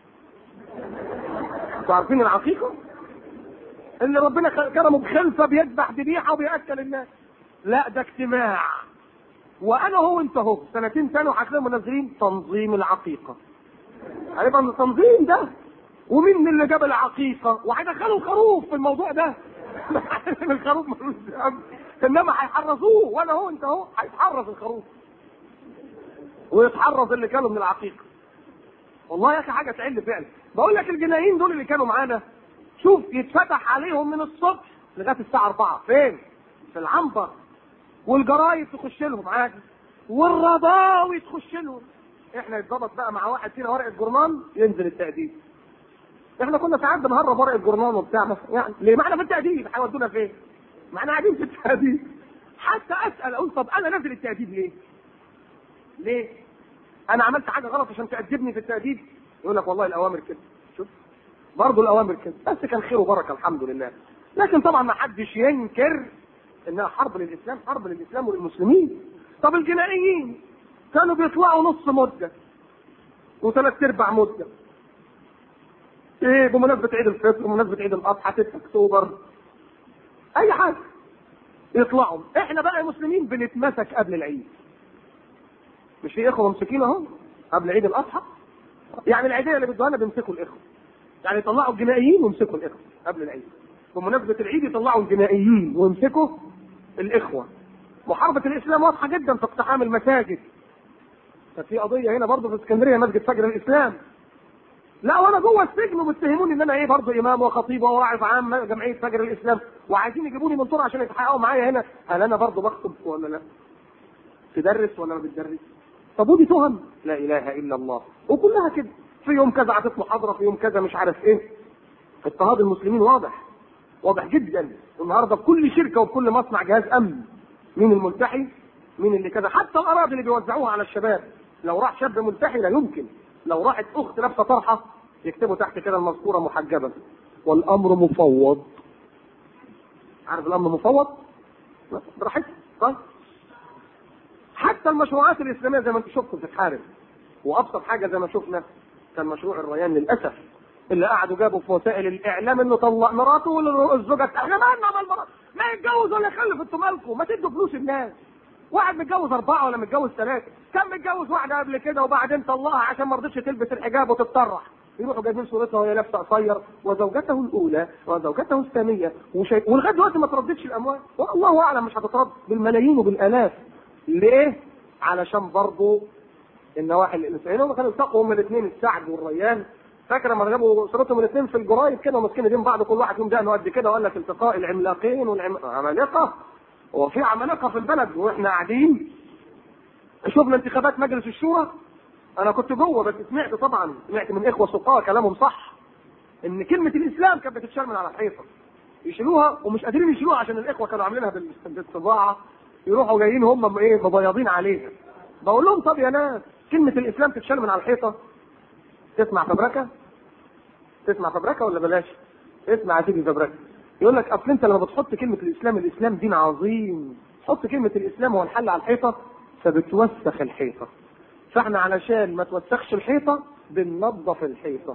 انتوا عارفين العقيقه؟ اللي ربنا كرمه بخلفه بيذبح ذبيحه وبياكل الناس لا ده اجتماع وانا هو انت هو سنتين ثانيه وهتلاقيهم منزلين تنظيم العقيقه هيبقى التنظيم ده ومين اللي جاب العقيقه وهيدخلوا الخروف في الموضوع ده الخروف ملوش ذنب انما هيحرزوه وانا هو انت هو هيتحرز الخروف ويتحرز اللي كانوا من العقيقه والله يا اخي حاجه تعل فعلا بقول لك الجنايين دول اللي كانوا معانا شوف يتفتح عليهم من الصبح لغايه الساعه 4 فين؟ في العنبر والجرايد تخش لهم عادي والرضاوي تخش لهم احنا يتظبط بقى مع واحد فينا ورقه جورنان ينزل التأديب احنا كنا ساعات بنهرب ورقه جورنان وبتاع يعني ليه معنا في التأديب هيودونا فين؟ ما احنا قاعدين في التأديب حتى اسال اقول طب انا نازل التأديب ليه؟ ليه؟ انا عملت حاجه غلط عشان تأدبني في التأديب يقول لك والله الاوامر كده شوف برضه الاوامر كده بس كان خير وبركه الحمد لله لكن طبعا ما حدش ينكر انها حرب للاسلام حرب للاسلام وللمسلمين طب الجنائيين كانوا بيطلعوا نص مده وثلاث ارباع مده ايه بمناسبه عيد الفطر بمناسبه عيد الاضحى 6 اكتوبر اي حاجه يطلعوا احنا بقى المسلمين بنتمسك قبل العيد مش في اخوه ممسكين اهو قبل عيد الاضحى يعني العيديه اللي بدوها لنا بيمسكوا الاخوه يعني يطلعوا الجنائيين ويمسكوا الاخوه قبل العيد بمناسبه العيد يطلعوا الجنائيين ويمسكوا الاخوه محاربه الاسلام واضحه جدا في اقتحام المساجد ففي قضيه هنا برضه في اسكندريه مسجد فجر الاسلام لا وانا جوه السجن ومتهموني ان انا ايه برضه امام وخطيب وواعظ عام جمعيه فجر الاسلام وعايزين يجيبوني من طور عشان يتحققوا معايا هنا هل انا برضه بخطب ولا لا؟ تدرس ولا ما بتدرس؟ طب ودي تهم لا اله الا الله وكلها كده في يوم كذا عطيت محاضره في يوم كذا مش عارف ايه اضطهاد المسلمين واضح واضح جدا النهارده في كل شركه وفي كل مصنع جهاز امن مين الملتحي مين اللي كذا حتى الاراضي اللي بيوزعوها على الشباب لو راح شاب ملتحي لا يمكن لو راحت اخت لابسه طرحه يكتبوا تحت كده المذكوره محجبه والامر مفوض عارف الامر مفوض براحتك طيب حتى المشروعات الاسلاميه زي ما انتم شفتوا بتتحارب وابسط حاجه زي ما شفنا كان مشروع الريان للاسف اللي قعدوا جابوا في وسائل الاعلام انه طلق مراته والزوجه احنا مالنا مال مراته ما يتجوز ولا يخلف انتوا مالكم ما تدوا فلوس الناس واحد متجوز اربعه ولا متجوز ثلاثه كان متجوز واحده قبل كده وبعدين طلقها عشان ما رضتش تلبس الحجاب وتتطرح يروحوا جايبين صورتها وهي لابسه قصير وزوجته الاولى وزوجته الثانيه وشيء ولغايه دلوقتي ما ترددش الاموال والله اعلم مش هتترد بالملايين وبالالاف ليه؟ علشان برضه النواحي الانسانيه هم كانوا التقوا هم الاثنين السعد والريان فاكر لما جابوا صورتهم الاثنين في الجرايد كده وماسكين ايدين بعض كل واحد فيهم دقنه قد كده وقال لك التقاء العملاقين والعمالقه هو في عمالقه في البلد واحنا قاعدين شفنا انتخابات مجلس الشورى انا كنت جوه بس سمعت طبعا سمعت من اخوه سقاة كلامهم صح ان كلمه الاسلام كانت بتتشال من على الحيطه يشيلوها ومش قادرين يشيلوها عشان الاخوه كانوا عاملينها بالطباعه يروحوا جايين هم ايه مبيضين عليها بقول لهم طب يا ناس كلمه الاسلام تتشال من على الحيطه تسمع فبركه تسمع فبركه ولا بلاش اسمع يا سيدي فبركه يقول لك اصل انت لما بتحط كلمه الاسلام الاسلام دين عظيم تحط كلمه الاسلام هو الحل على الحيطه فبتوسخ الحيطه فاحنا علشان ما توسخش الحيطه بننظف الحيطه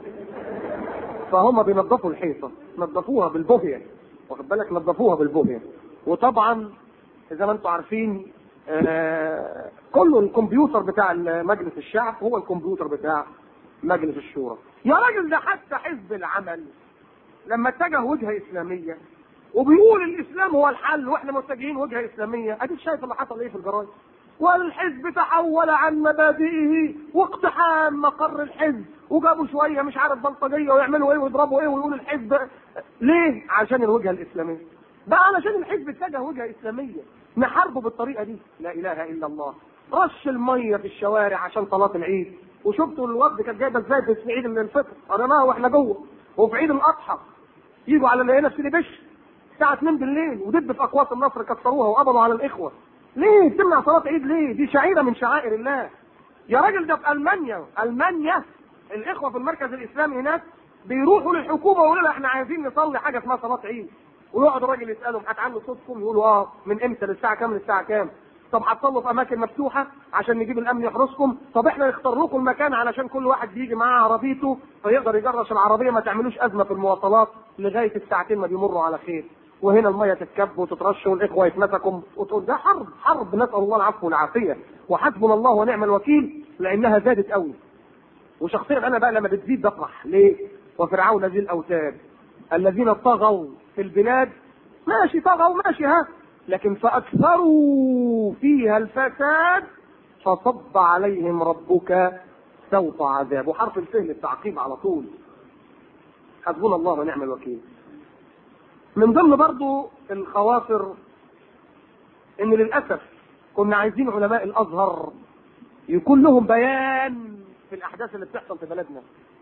فهم بينظفوا الحيطه نظفوها بالبوهيه واخد بالك نظفوها بالبوهيه وطبعا زي ما انتم عارفين آه كله الكمبيوتر بتاع مجلس الشعب هو الكمبيوتر بتاع مجلس الشورى يا راجل ده حتى حزب العمل لما اتجه وجهه اسلاميه وبيقول الاسلام هو الحل واحنا متجهين وجهه اسلاميه اديك شايف اللي حصل ايه في الجرايد والحزب تحول عن مبادئه واقتحام مقر الحزب وجابوا شويه مش عارف بلطجيه ويعملوا ايه ويضربوا ايه ويقولوا الحزب ليه؟ عشان الوجهه الاسلاميه بقى علشان الحزب اتجه وجهه اسلاميه نحاربه بالطريقه دي لا اله الا الله رش الميه في الشوارع عشان صلاه العيد وشفتوا الوفد كانت جايبه ازاي في عيد الفطر قريناها واحنا جوه وفي عيد الاضحى يجوا على لقينا في سيدي بشر الساعه 2 بالليل ودب في اقواس النصر كسروها وقبضوا على الاخوه ليه تمنع صلاه عيد ليه دي شعيره من شعائر الله يا راجل ده في المانيا المانيا الاخوه في المركز الاسلامي هناك بيروحوا للحكومه ويقولوا لها احنا عايزين نصلي حاجه اسمها صلاه عيد ويقعد الراجل يسالهم هتعلوا صوتكم يقولوا اه من امتى للساعه كام للساعه كام طب هتصلوا في اماكن مفتوحه عشان نجيب الامن يحرسكم طب احنا نختار لكم المكان علشان كل واحد بيجي معاه عربيته فيقدر يجرش العربيه ما تعملوش ازمه في المواصلات لغايه الساعتين ما بيمروا على خير وهنا الميه تتكب وتترش والاخوه يتمسكوا وتقول ده حرب حرب نسال الله العفو والعافيه وحسبنا الله ونعم الوكيل لانها زادت قوي وشخصيا انا بقى لما بتزيد بفرح ليه؟ وفرعون ذي الاوتاد الذين طغوا في البلاد ماشي طغوا ماشي ها لكن فاكثروا فيها الفساد فصب عليهم ربك سوط عذاب وحرف الفه للتعقيب على طول حسبنا الله ونعم الوكيل من ضمن برضو الخواطر ان للاسف كنا عايزين علماء الازهر يكون لهم بيان في الاحداث اللي بتحصل في بلدنا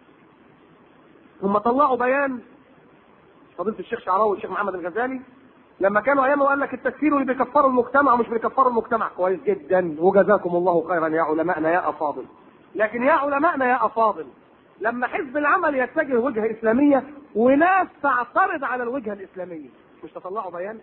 هم طلعوا بيان فضيله الشيخ شعراوي والشيخ محمد الغزالي لما كانوا ايامه قال لك التكفير اللي بيكفروا المجتمع ومش بيكفروا المجتمع كويس جدا وجزاكم الله خيرا يا علمائنا يا افاضل لكن يا علمائنا يا افاضل لما حزب العمل يتجه وجهه اسلاميه وناس تعترض على الوجهه الاسلاميه مش تطلعوا بيان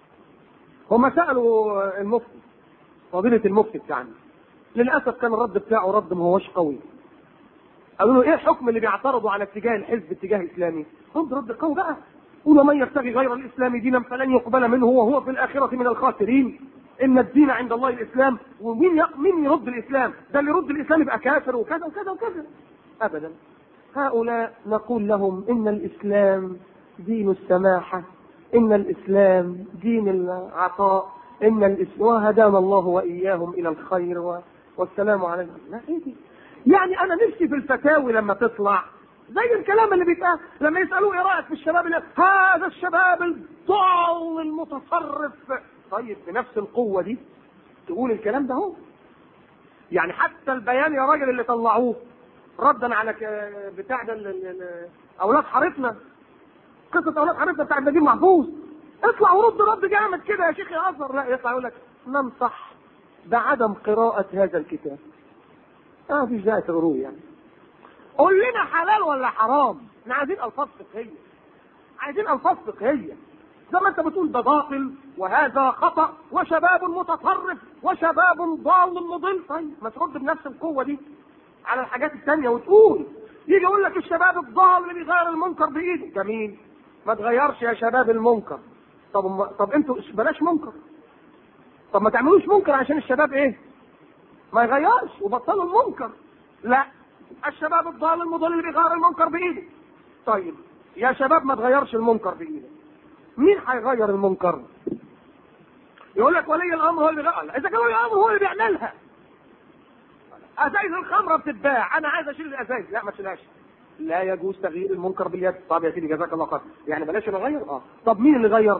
هم سالوا المفتي فضيله المفتي بتاعنا للاسف كان الرد بتاعه رد ما هوش قوي قالوا له ايه الحكم اللي بيعترضوا على اتجاه الحزب اتجاه اسلامي رد رد قوي بقى قول من يبتغي غير الاسلام دينا فلن يقبل منه وهو في الاخره من الخاسرين ان الدين عند الله الاسلام ومين ي... مين يرد الاسلام ده اللي يرد الاسلام يبقى كافر وكذا وكذا وكذا ابدا هؤلاء نقول لهم ان الاسلام دين السماحه ان الاسلام دين العطاء ان الاسلام وهدانا الله واياهم الى الخير و... والسلام عليكم لا ايه دي يعني انا نفسي في الفتاوي لما تطلع زي الكلام اللي بيتقال لما يسالوه ايه رايك في الشباب اللي هذا الشباب الضال المتطرف طيب بنفس القوه دي تقول الكلام ده هو يعني حتى البيان يا راجل اللي طلعوه ردا على ك- بتاع ده ال- ال- ال- اولاد حارتنا قصه اولاد حارتنا بتاع نجيب محفوظ اطلع ورد رد جامد كده يا شيخ يا ازهر لا يطلع يقول لك ننصح بعدم قراءه هذا الكتاب ما فيش داعي تقروه يعني قول لنا حلال ولا حرام احنا عايزين الفاظ فقهيه عايزين الفاظ فقهيه زي ما انت بتقول ده باطل وهذا خطا وشباب متطرف وشباب ضال مضل طيب ما ترد بنفس القوه دي على الحاجات الثانيه وتقول يجي يقول لك الشباب الضال اللي بيغير المنكر بايده جميل ما تغيرش يا شباب المنكر طب طب انتوا بلاش منكر طب ما تعملوش منكر عشان الشباب ايه ما يغيرش وبطلوا المنكر لا الشباب الضال المضل اللي بيغير المنكر بايده طيب يا شباب ما تغيرش المنكر بايدك مين هيغير المنكر يقول لك ولي الامر هو اللي بيغير اذا كان ولي الامر هو اللي بيعملها ازايز الخمره بتتباع انا عايز اشيل الازايز لا ما تشيلهاش لا يجوز تغيير المنكر باليد طب يا سيدي جزاك الله خير يعني بلاش نغير اه طب مين اللي غير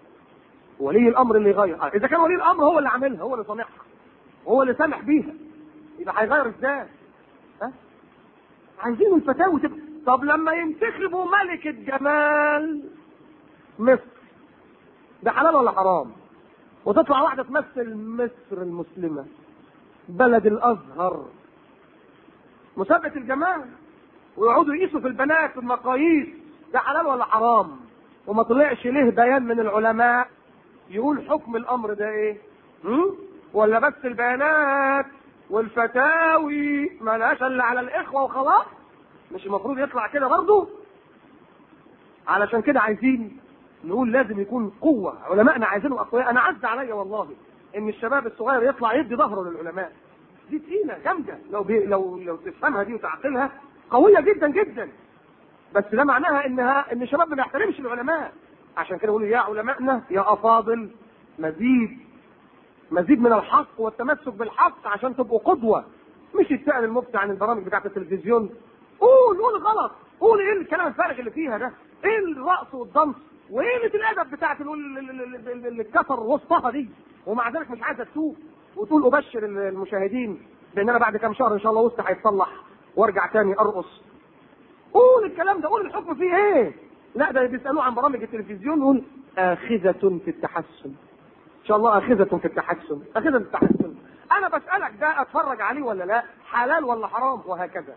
ولي الامر اللي يغير آه. اذا كان ولي الامر هو اللي عاملها هو اللي صانعها هو اللي سامح بيها يبقى هيغير ازاي ها عايزين الفتاوى تبقى طب لما ينتخبوا ملكة جمال مصر ده حلال ولا حرام وتطلع واحدة تمثل مصر المسلمة بلد الأزهر مسابقة الجمال ويقعدوا يقيسوا في البنات المقاييس ده حلال ولا حرام وما طلعش ليه بيان من العلماء يقول حكم الأمر ده إيه هم؟ ولا بس البيانات والفتاوي ملهاش الا على الاخوه وخلاص مش المفروض يطلع كده برضه علشان كده عايزين نقول لازم يكون قوه علمائنا عايزينهم اقوياء انا عز عليا والله ان الشباب الصغير يطلع يدي ظهره للعلماء دي تقيله جامده لو بي لو لو تفهمها دي وتعقلها قويه جدا جدا بس ده معناها انها ان الشباب ما بيحترمش العلماء عشان كده يقولوا يا علمائنا يا افاضل مزيد مزيد من الحق والتمسك بالحق عشان تبقوا قدوة مش يتسأل المفتي عن البرامج بتاعت التلفزيون قول قول غلط قول ايه الكلام الفارغ اللي فيها ده ايه الرقص والضنس وايه قله الادب بتاعت ال- ال- ال- ال- ال- اللي اتكسر وسطها دي ومع ذلك مش عايزه تسوق وتقول ابشر المشاهدين بان انا بعد كام شهر ان شاء الله وسطي هيتصلح وارجع تاني ارقص قول الكلام ده قول الحكم فيه ايه لا ده بيسالوه عن برامج التلفزيون يقول اخذه في التحسن شاء الله اخذة في التحسن اخذة في التحسن انا بسألك ده اتفرج عليه ولا لا حلال ولا حرام وهكذا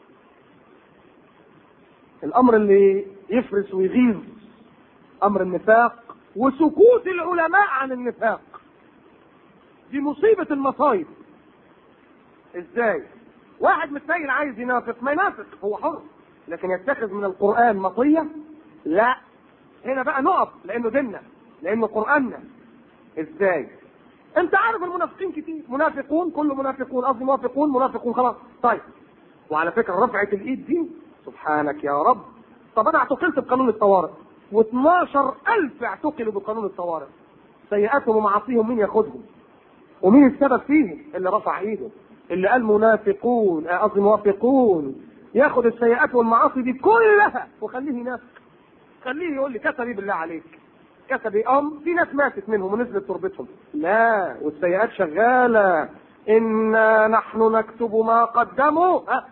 الامر اللي يفرس ويغيظ امر النفاق وسكوت العلماء عن النفاق دي مصيبة المصايب ازاي واحد متنيل عايز ينافق ما ينافق هو حر لكن يتخذ من القرآن مطية لا هنا بقى نقف لانه ديننا لانه قرآننا ازاي انت عارف المنافقين كتير منافقون كل منافقون قصدي موافقون منافقون خلاص طيب وعلى فكرة رفعة الايد دي سبحانك يا رب طب انا اعتقلت بقانون الطوارئ و12 ألف اعتقلوا بقانون الطوارئ سيئاتهم ومعاصيهم مين ياخدهم ومين السبب فيهم اللي رفع ايده اللي قال منافقون آه، قصدي موافقون ياخد السيئات والمعاصي دي كلها وخليه ينافق خليه يقول لي كتب ايه بالله عليك كتب ايه ام في ناس ماتت منهم ونزلت تربتهم لا والسيئات شغاله انا نحن نكتب ما قدموا ها،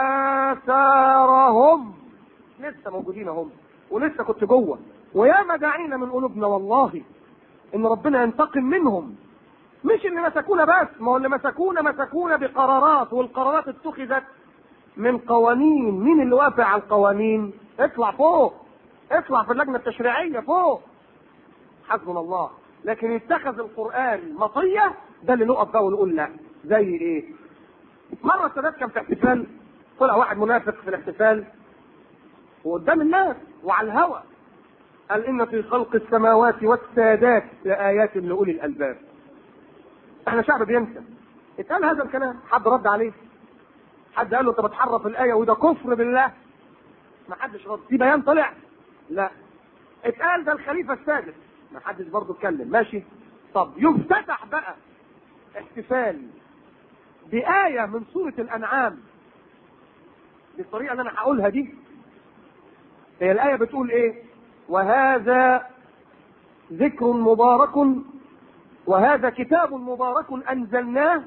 واثارهم لسه موجودين هم ولسه كنت جوه وياما دعينا من قلوبنا والله ان ربنا ينتقم منهم مش اللي مسكونا بس ما هو اللي مسكونا مسكونا بقرارات والقرارات اتخذت من قوانين مين اللي وافق على القوانين اطلع فوق اطلع في اللجنه التشريعيه فوق حسبنا الله لكن يتخذ القران مطيه ده اللي نقف بقى ونقول لا زي ايه مره السادات كان في احتفال طلع واحد منافق في الاحتفال وقدام الناس وعلى الهوى قال ان في خلق السماوات والسادات لايات لاولي الالباب احنا شعب بينسى اتقال هذا الكلام حد رد عليه حد قال له انت بتحرف الايه وده كفر بالله ما حدش رد في بيان طلع لا اتقال ده الخليفه السادس ما حدش برضه اتكلم ماشي طب يفتتح بقى احتفال بآية من سورة الأنعام بالطريقة اللي أنا هقولها دي هي الآية بتقول إيه؟ وهذا ذكر مبارك وهذا كتاب مبارك أنزلناه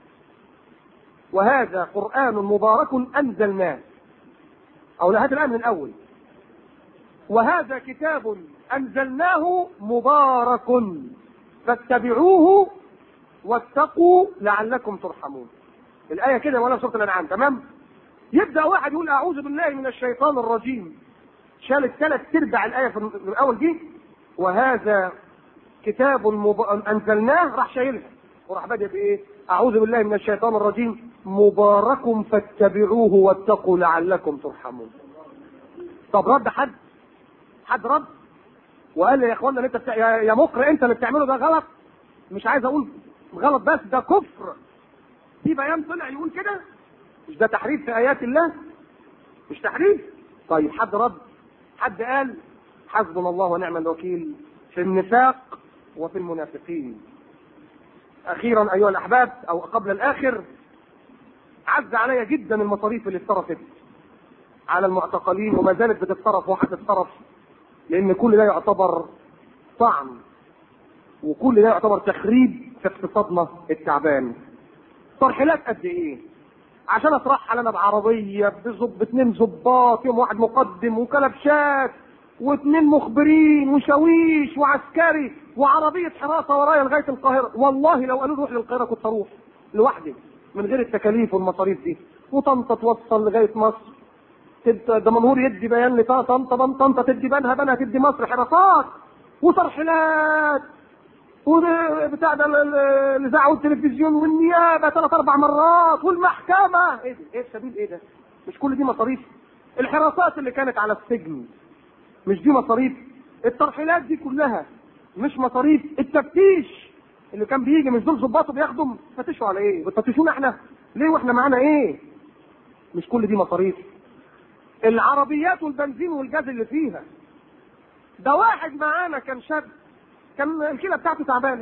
وهذا قرآن مبارك أنزلناه أو لا هذا الآن من الأول وهذا كتاب أنزلناه مبارك فاتبعوه واتقوا لعلكم ترحمون الآية كده ولا سورة الأنعام تمام يبدأ واحد يقول أعوذ بالله من الشيطان الرجيم شال الثلاث ارباع الآية في الأول دي وهذا كتاب مب... أنزلناه راح شايلها وراح بادئ بإيه؟ أعوذ بالله من الشيطان الرجيم مبارك فاتبعوه واتقوا لعلكم ترحمون طب رد حد حد رد وقال لي يا اخوانا اللي انت بتاع... يا يا مقر انت اللي بتعمله ده غلط مش عايز اقول غلط بس ده كفر في بيان طلع يقول كده مش ده تحريف في ايات الله مش تحريف طيب حد رد حد قال حسبنا الله ونعم الوكيل في النفاق وفي المنافقين اخيرا ايها الاحباب او قبل الاخر عز علي جدا المصاريف اللي اتصرفت على المعتقلين وما زالت بتتصرف وهتتصرف لان كل ده يعتبر طعن وكل ده يعتبر تخريب في اقتصادنا التعبان ترحيلات قد ايه عشان اترحل انا بعربيه بزب اتنين ظباط يوم واحد مقدم وكلبشات واثنين مخبرين وشاويش وعسكري وعربيه حراسه ورايا لغايه القاهره والله لو قالوا لي روح للقاهره كنت اروح لوحدي من غير التكاليف والمصاريف دي وطنطا توصل لغايه مصر تد- دمنهور يدي بيان لطنطا طنطا طنطا تدي بنها بنها تدي مصر حراسات وترحيلات وبتاع ده ال- ال- الاذاعه والتلفزيون والنيابه ثلاث اربع مرات والمحكمه ايه ده؟ ايه السبيل ايه ده؟ مش كل دي مصاريف الحراسات اللي كانت على السجن مش دي مصاريف الترحيلات دي كلها مش مصاريف التفتيش اللي كان بيجي مش دول ظباط بياخدوا فتشوا على ايه؟ بتفتشونا احنا ليه واحنا معانا ايه؟ مش كل دي مصاريف العربيات والبنزين والجاز اللي فيها ده واحد معانا كان شاب كان الكلى بتاعته تعبانه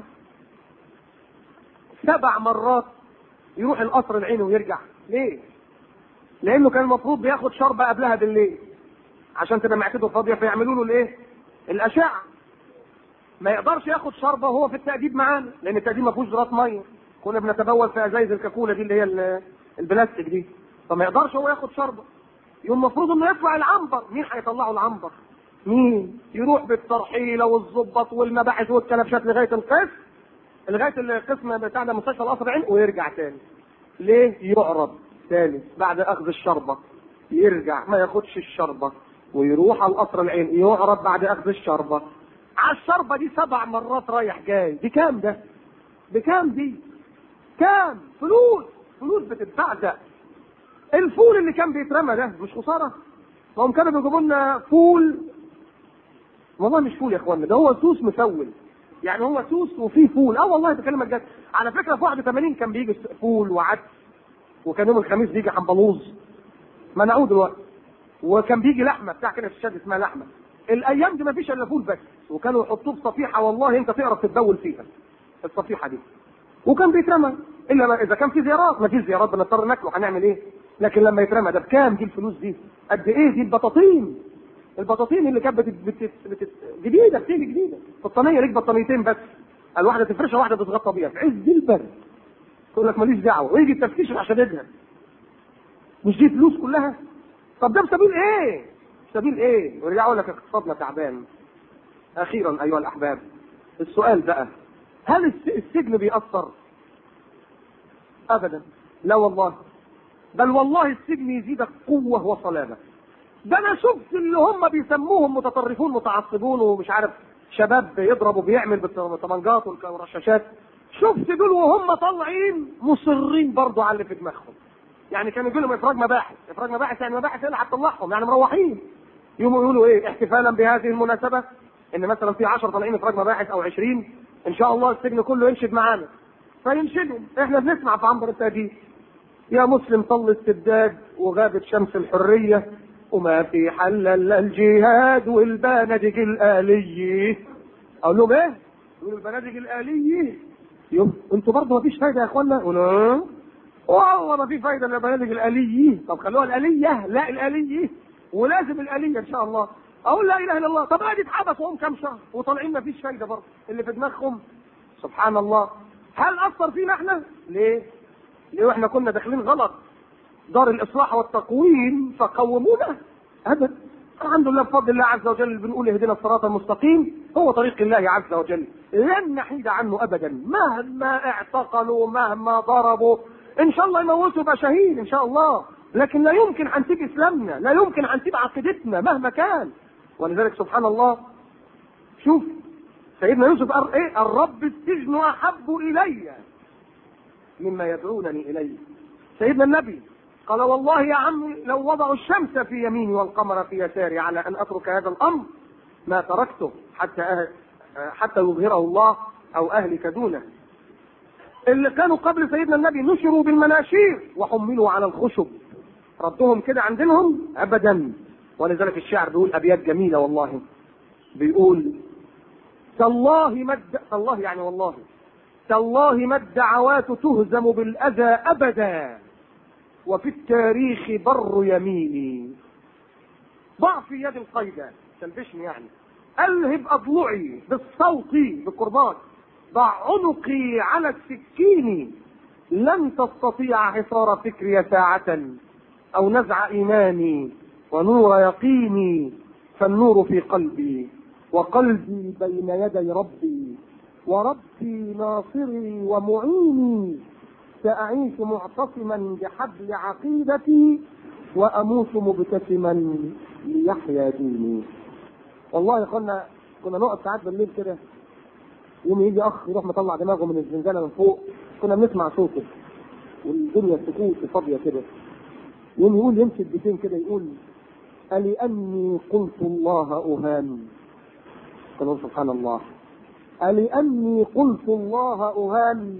سبع مرات يروح القصر العيني ويرجع ليه؟ لانه كان المفروض بياخد شربة قبلها بالليل عشان تبقى معدته فاضيه فيعملوا له الايه؟ الاشعه ما يقدرش ياخد شربة وهو في التأديب معانا لان التأديب ما فيهوش جرات ميه كنا بنتبول في ازايز الكاكولا دي اللي هي ال- البلاستيك دي فما يقدرش هو ياخد شربة يوم المفروض انه يطلع العنبر مين هيطلعه العنبر مين يروح بالترحيلة والظبط والمباحث والكلبشات لغاية القسم لغايه القسم بتاع ده مستشفى القصر العين ويرجع تاني ليه يعرض تاني بعد اخذ الشربه يرجع ما ياخدش الشربه ويروح على القصر العين يعرض بعد اخذ الشربه على الشربه دي سبع مرات رايح جاي دي كام ده بكام دي كام فلوس فلوس بتتبعزق الفول اللي كان بيترمى ده مش خساره ما هم كانوا بيجيبوا لنا فول والله مش فول يا اخوانا ده هو سوس مسول يعني هو سوس وفيه فول اه والله بكلمك جد على فكره في 81 كان بيجي فول وعدس وكان يوم الخميس بيجي حنبلوظ منعوه دلوقتي وكان بيجي لحمه بتاع كده في الشد اسمها لحمه الايام دي ما فيش الا فول بس وكانوا يحطوه في صفيحه والله انت تقرا تتبول فيها الصفيحه دي وكان بيترمى الا ما اذا كان في زيارات ما فيش زيارات بنضطر ناكله هنعمل ايه لكن لما يترمى ده بكام دي الفلوس دي قد ايه دي البطاطين البطاطين اللي كانت بتت... بتت... بتت... جديده بتيجي جديده بطانيه ليك بطانيتين بس الواحده تفرشها واحده تتغطى بيها في عز البرد تقول لك ماليش دعوه ويجي التفتيش عشان يدهن مش دي فلوس كلها طب ده بسبيل ايه؟ سبيل ايه؟ ويرجع يقول لك اقتصادنا تعبان اخيرا ايها الاحباب السؤال بقى هل السجن بيأثر؟ ابدا لا والله بل والله السجن يزيدك قوه وصلابه ده انا شفت اللي هم بيسموهم متطرفون متعصبون ومش عارف شباب بيضرب وبيعمل بالطمنجات والرشاشات شفت دول وهم طالعين مصرين برضه على اللي في دماغهم يعني كانوا يقولوا لهم افراج مباحث افراج مباحث يعني مباحث ايه اللي هتطلعهم يعني مروحين يقوموا يقولوا ايه احتفالا بهذه المناسبه ان مثلا في 10 طالعين افراج مباحث او 20 ان شاء الله السجن كله ينشد معانا فينشدهم احنا بنسمع في عنبر التهديد يا مسلم طل السداد وغابت شمس الحريه وما في حل الا الجهاد والبنادق الآلية اقول لهم ايه؟ يقولوا البنادق الآلية يوم انتوا برضه ما فيش فايده يا اخوانا يقولوا والله ما في فايده الا البنادق الآلية طب خلوها الآلية لا الآلية ولازم الآلية ان شاء الله اقول لا اله الا الله طب ادي اتحبسوا هم كام شهر وطالعين ما فيش فايده برضه اللي في دماغهم سبحان الله هل اثر فينا احنا؟ ليه؟ ليه واحنا كنا داخلين غلط دار الاصلاح والتقويم فقومونا ابدا الحمد لله بفضل الله عز وجل بنقول اهدنا الصراط المستقيم هو طريق الله عز وجل لن نحيد عنه ابدا مهما اعتقلوا مهما ضربوا ان شاء الله يموتوا يبقى شهيد ان شاء الله لكن لا يمكن هنسيب اسلامنا لا يمكن هنسيب عقيدتنا مهما كان ولذلك سبحان الله شوف سيدنا يوسف قال ايه الرب السجن احب الي مما يدعونني اليه سيدنا النبي قال والله يا عمي لو وضعوا الشمس في يميني والقمر في يساري على ان اترك هذا الامر ما تركته حتى أه... حتى يظهره الله او اهلك دونه. اللي كانوا قبل سيدنا النبي نشروا بالمناشير وحملوا على الخشب. ردهم كده عندهم ابدا ولذلك الشاعر بيقول ابيات جميله والله بيقول تالله ما تالله يعني والله تالله ما الدعوات تهزم بالاذى ابدا وفي التاريخ بر يميني ضع في يد القيدة تلبشني يعني ألهب أضلعي بالصوت بالقربات ضع عنقي على السكين لن تستطيع حصار فكري ساعة أو نزع إيماني ونور يقيني فالنور في قلبي وقلبي بين يدي ربي وربي ناصري ومعيني سأعيش معتصما بحبل عقيدتي وأموت مبتسما ليحيا ديني. والله يا اخوانا كنا نقف ساعات بالليل كده يوم يجي اخ يروح مطلع دماغه من الزنزانه من فوق كنا بنسمع صوته والدنيا سكوت فاضيه كده يوم يقول يمشي البيتين كده يقول ألأني قلت الله أهان قالوا سبحان الله ألأني قلت الله أهان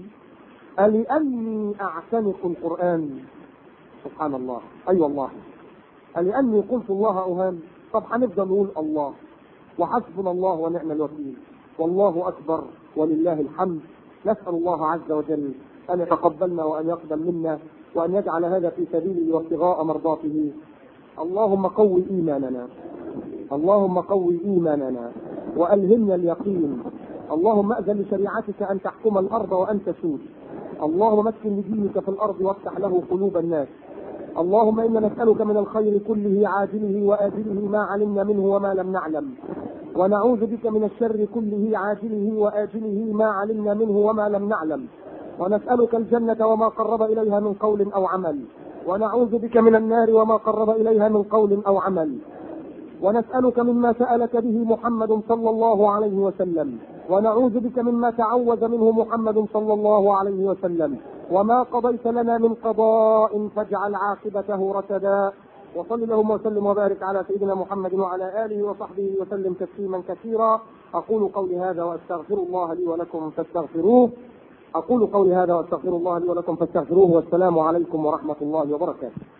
ألأني أعتنق القرآن سبحان الله أي أيوة والله ألأني قلت الله أهان طب هنفضل نقول الله وحسبنا الله ونعم الوكيل والله أكبر ولله الحمد نسأل الله عز وجل أن يتقبلنا وأن يقبل منا وأن يجعل هذا في سبيله وابتغاء مرضاته اللهم قوي إيماننا اللهم قوي إيماننا وألهمنا اليقين اللهم أذن لشريعتك أن تحكم الأرض وأن تسود اللهم مكن لدينك في الارض وافتح له قلوب الناس اللهم انا نسالك من الخير كله عاجله واجله ما علمنا منه وما لم نعلم ونعوذ بك من الشر كله عاجله وآجله ما علمنا منه وما لم نعلم ونسألك الجنة وما قرب إليها من قول أو عمل ونعوذ بك من النار وما قرب إليها من قول أو عمل ونسألك مما سألك به محمد صلى الله عليه وسلم ونعوذ بك مما تعوذ منه محمد صلى الله عليه وسلم وما قضيت لنا من قضاء فاجعل عاقبته رشدا وصل اللهم وسلم وبارك على سيدنا محمد وعلى اله وصحبه وسلم تسليما كثيرا اقول قولي هذا واستغفر الله لي ولكم فاستغفروه اقول قولي هذا واستغفر الله لي ولكم فاستغفروه والسلام عليكم ورحمه الله وبركاته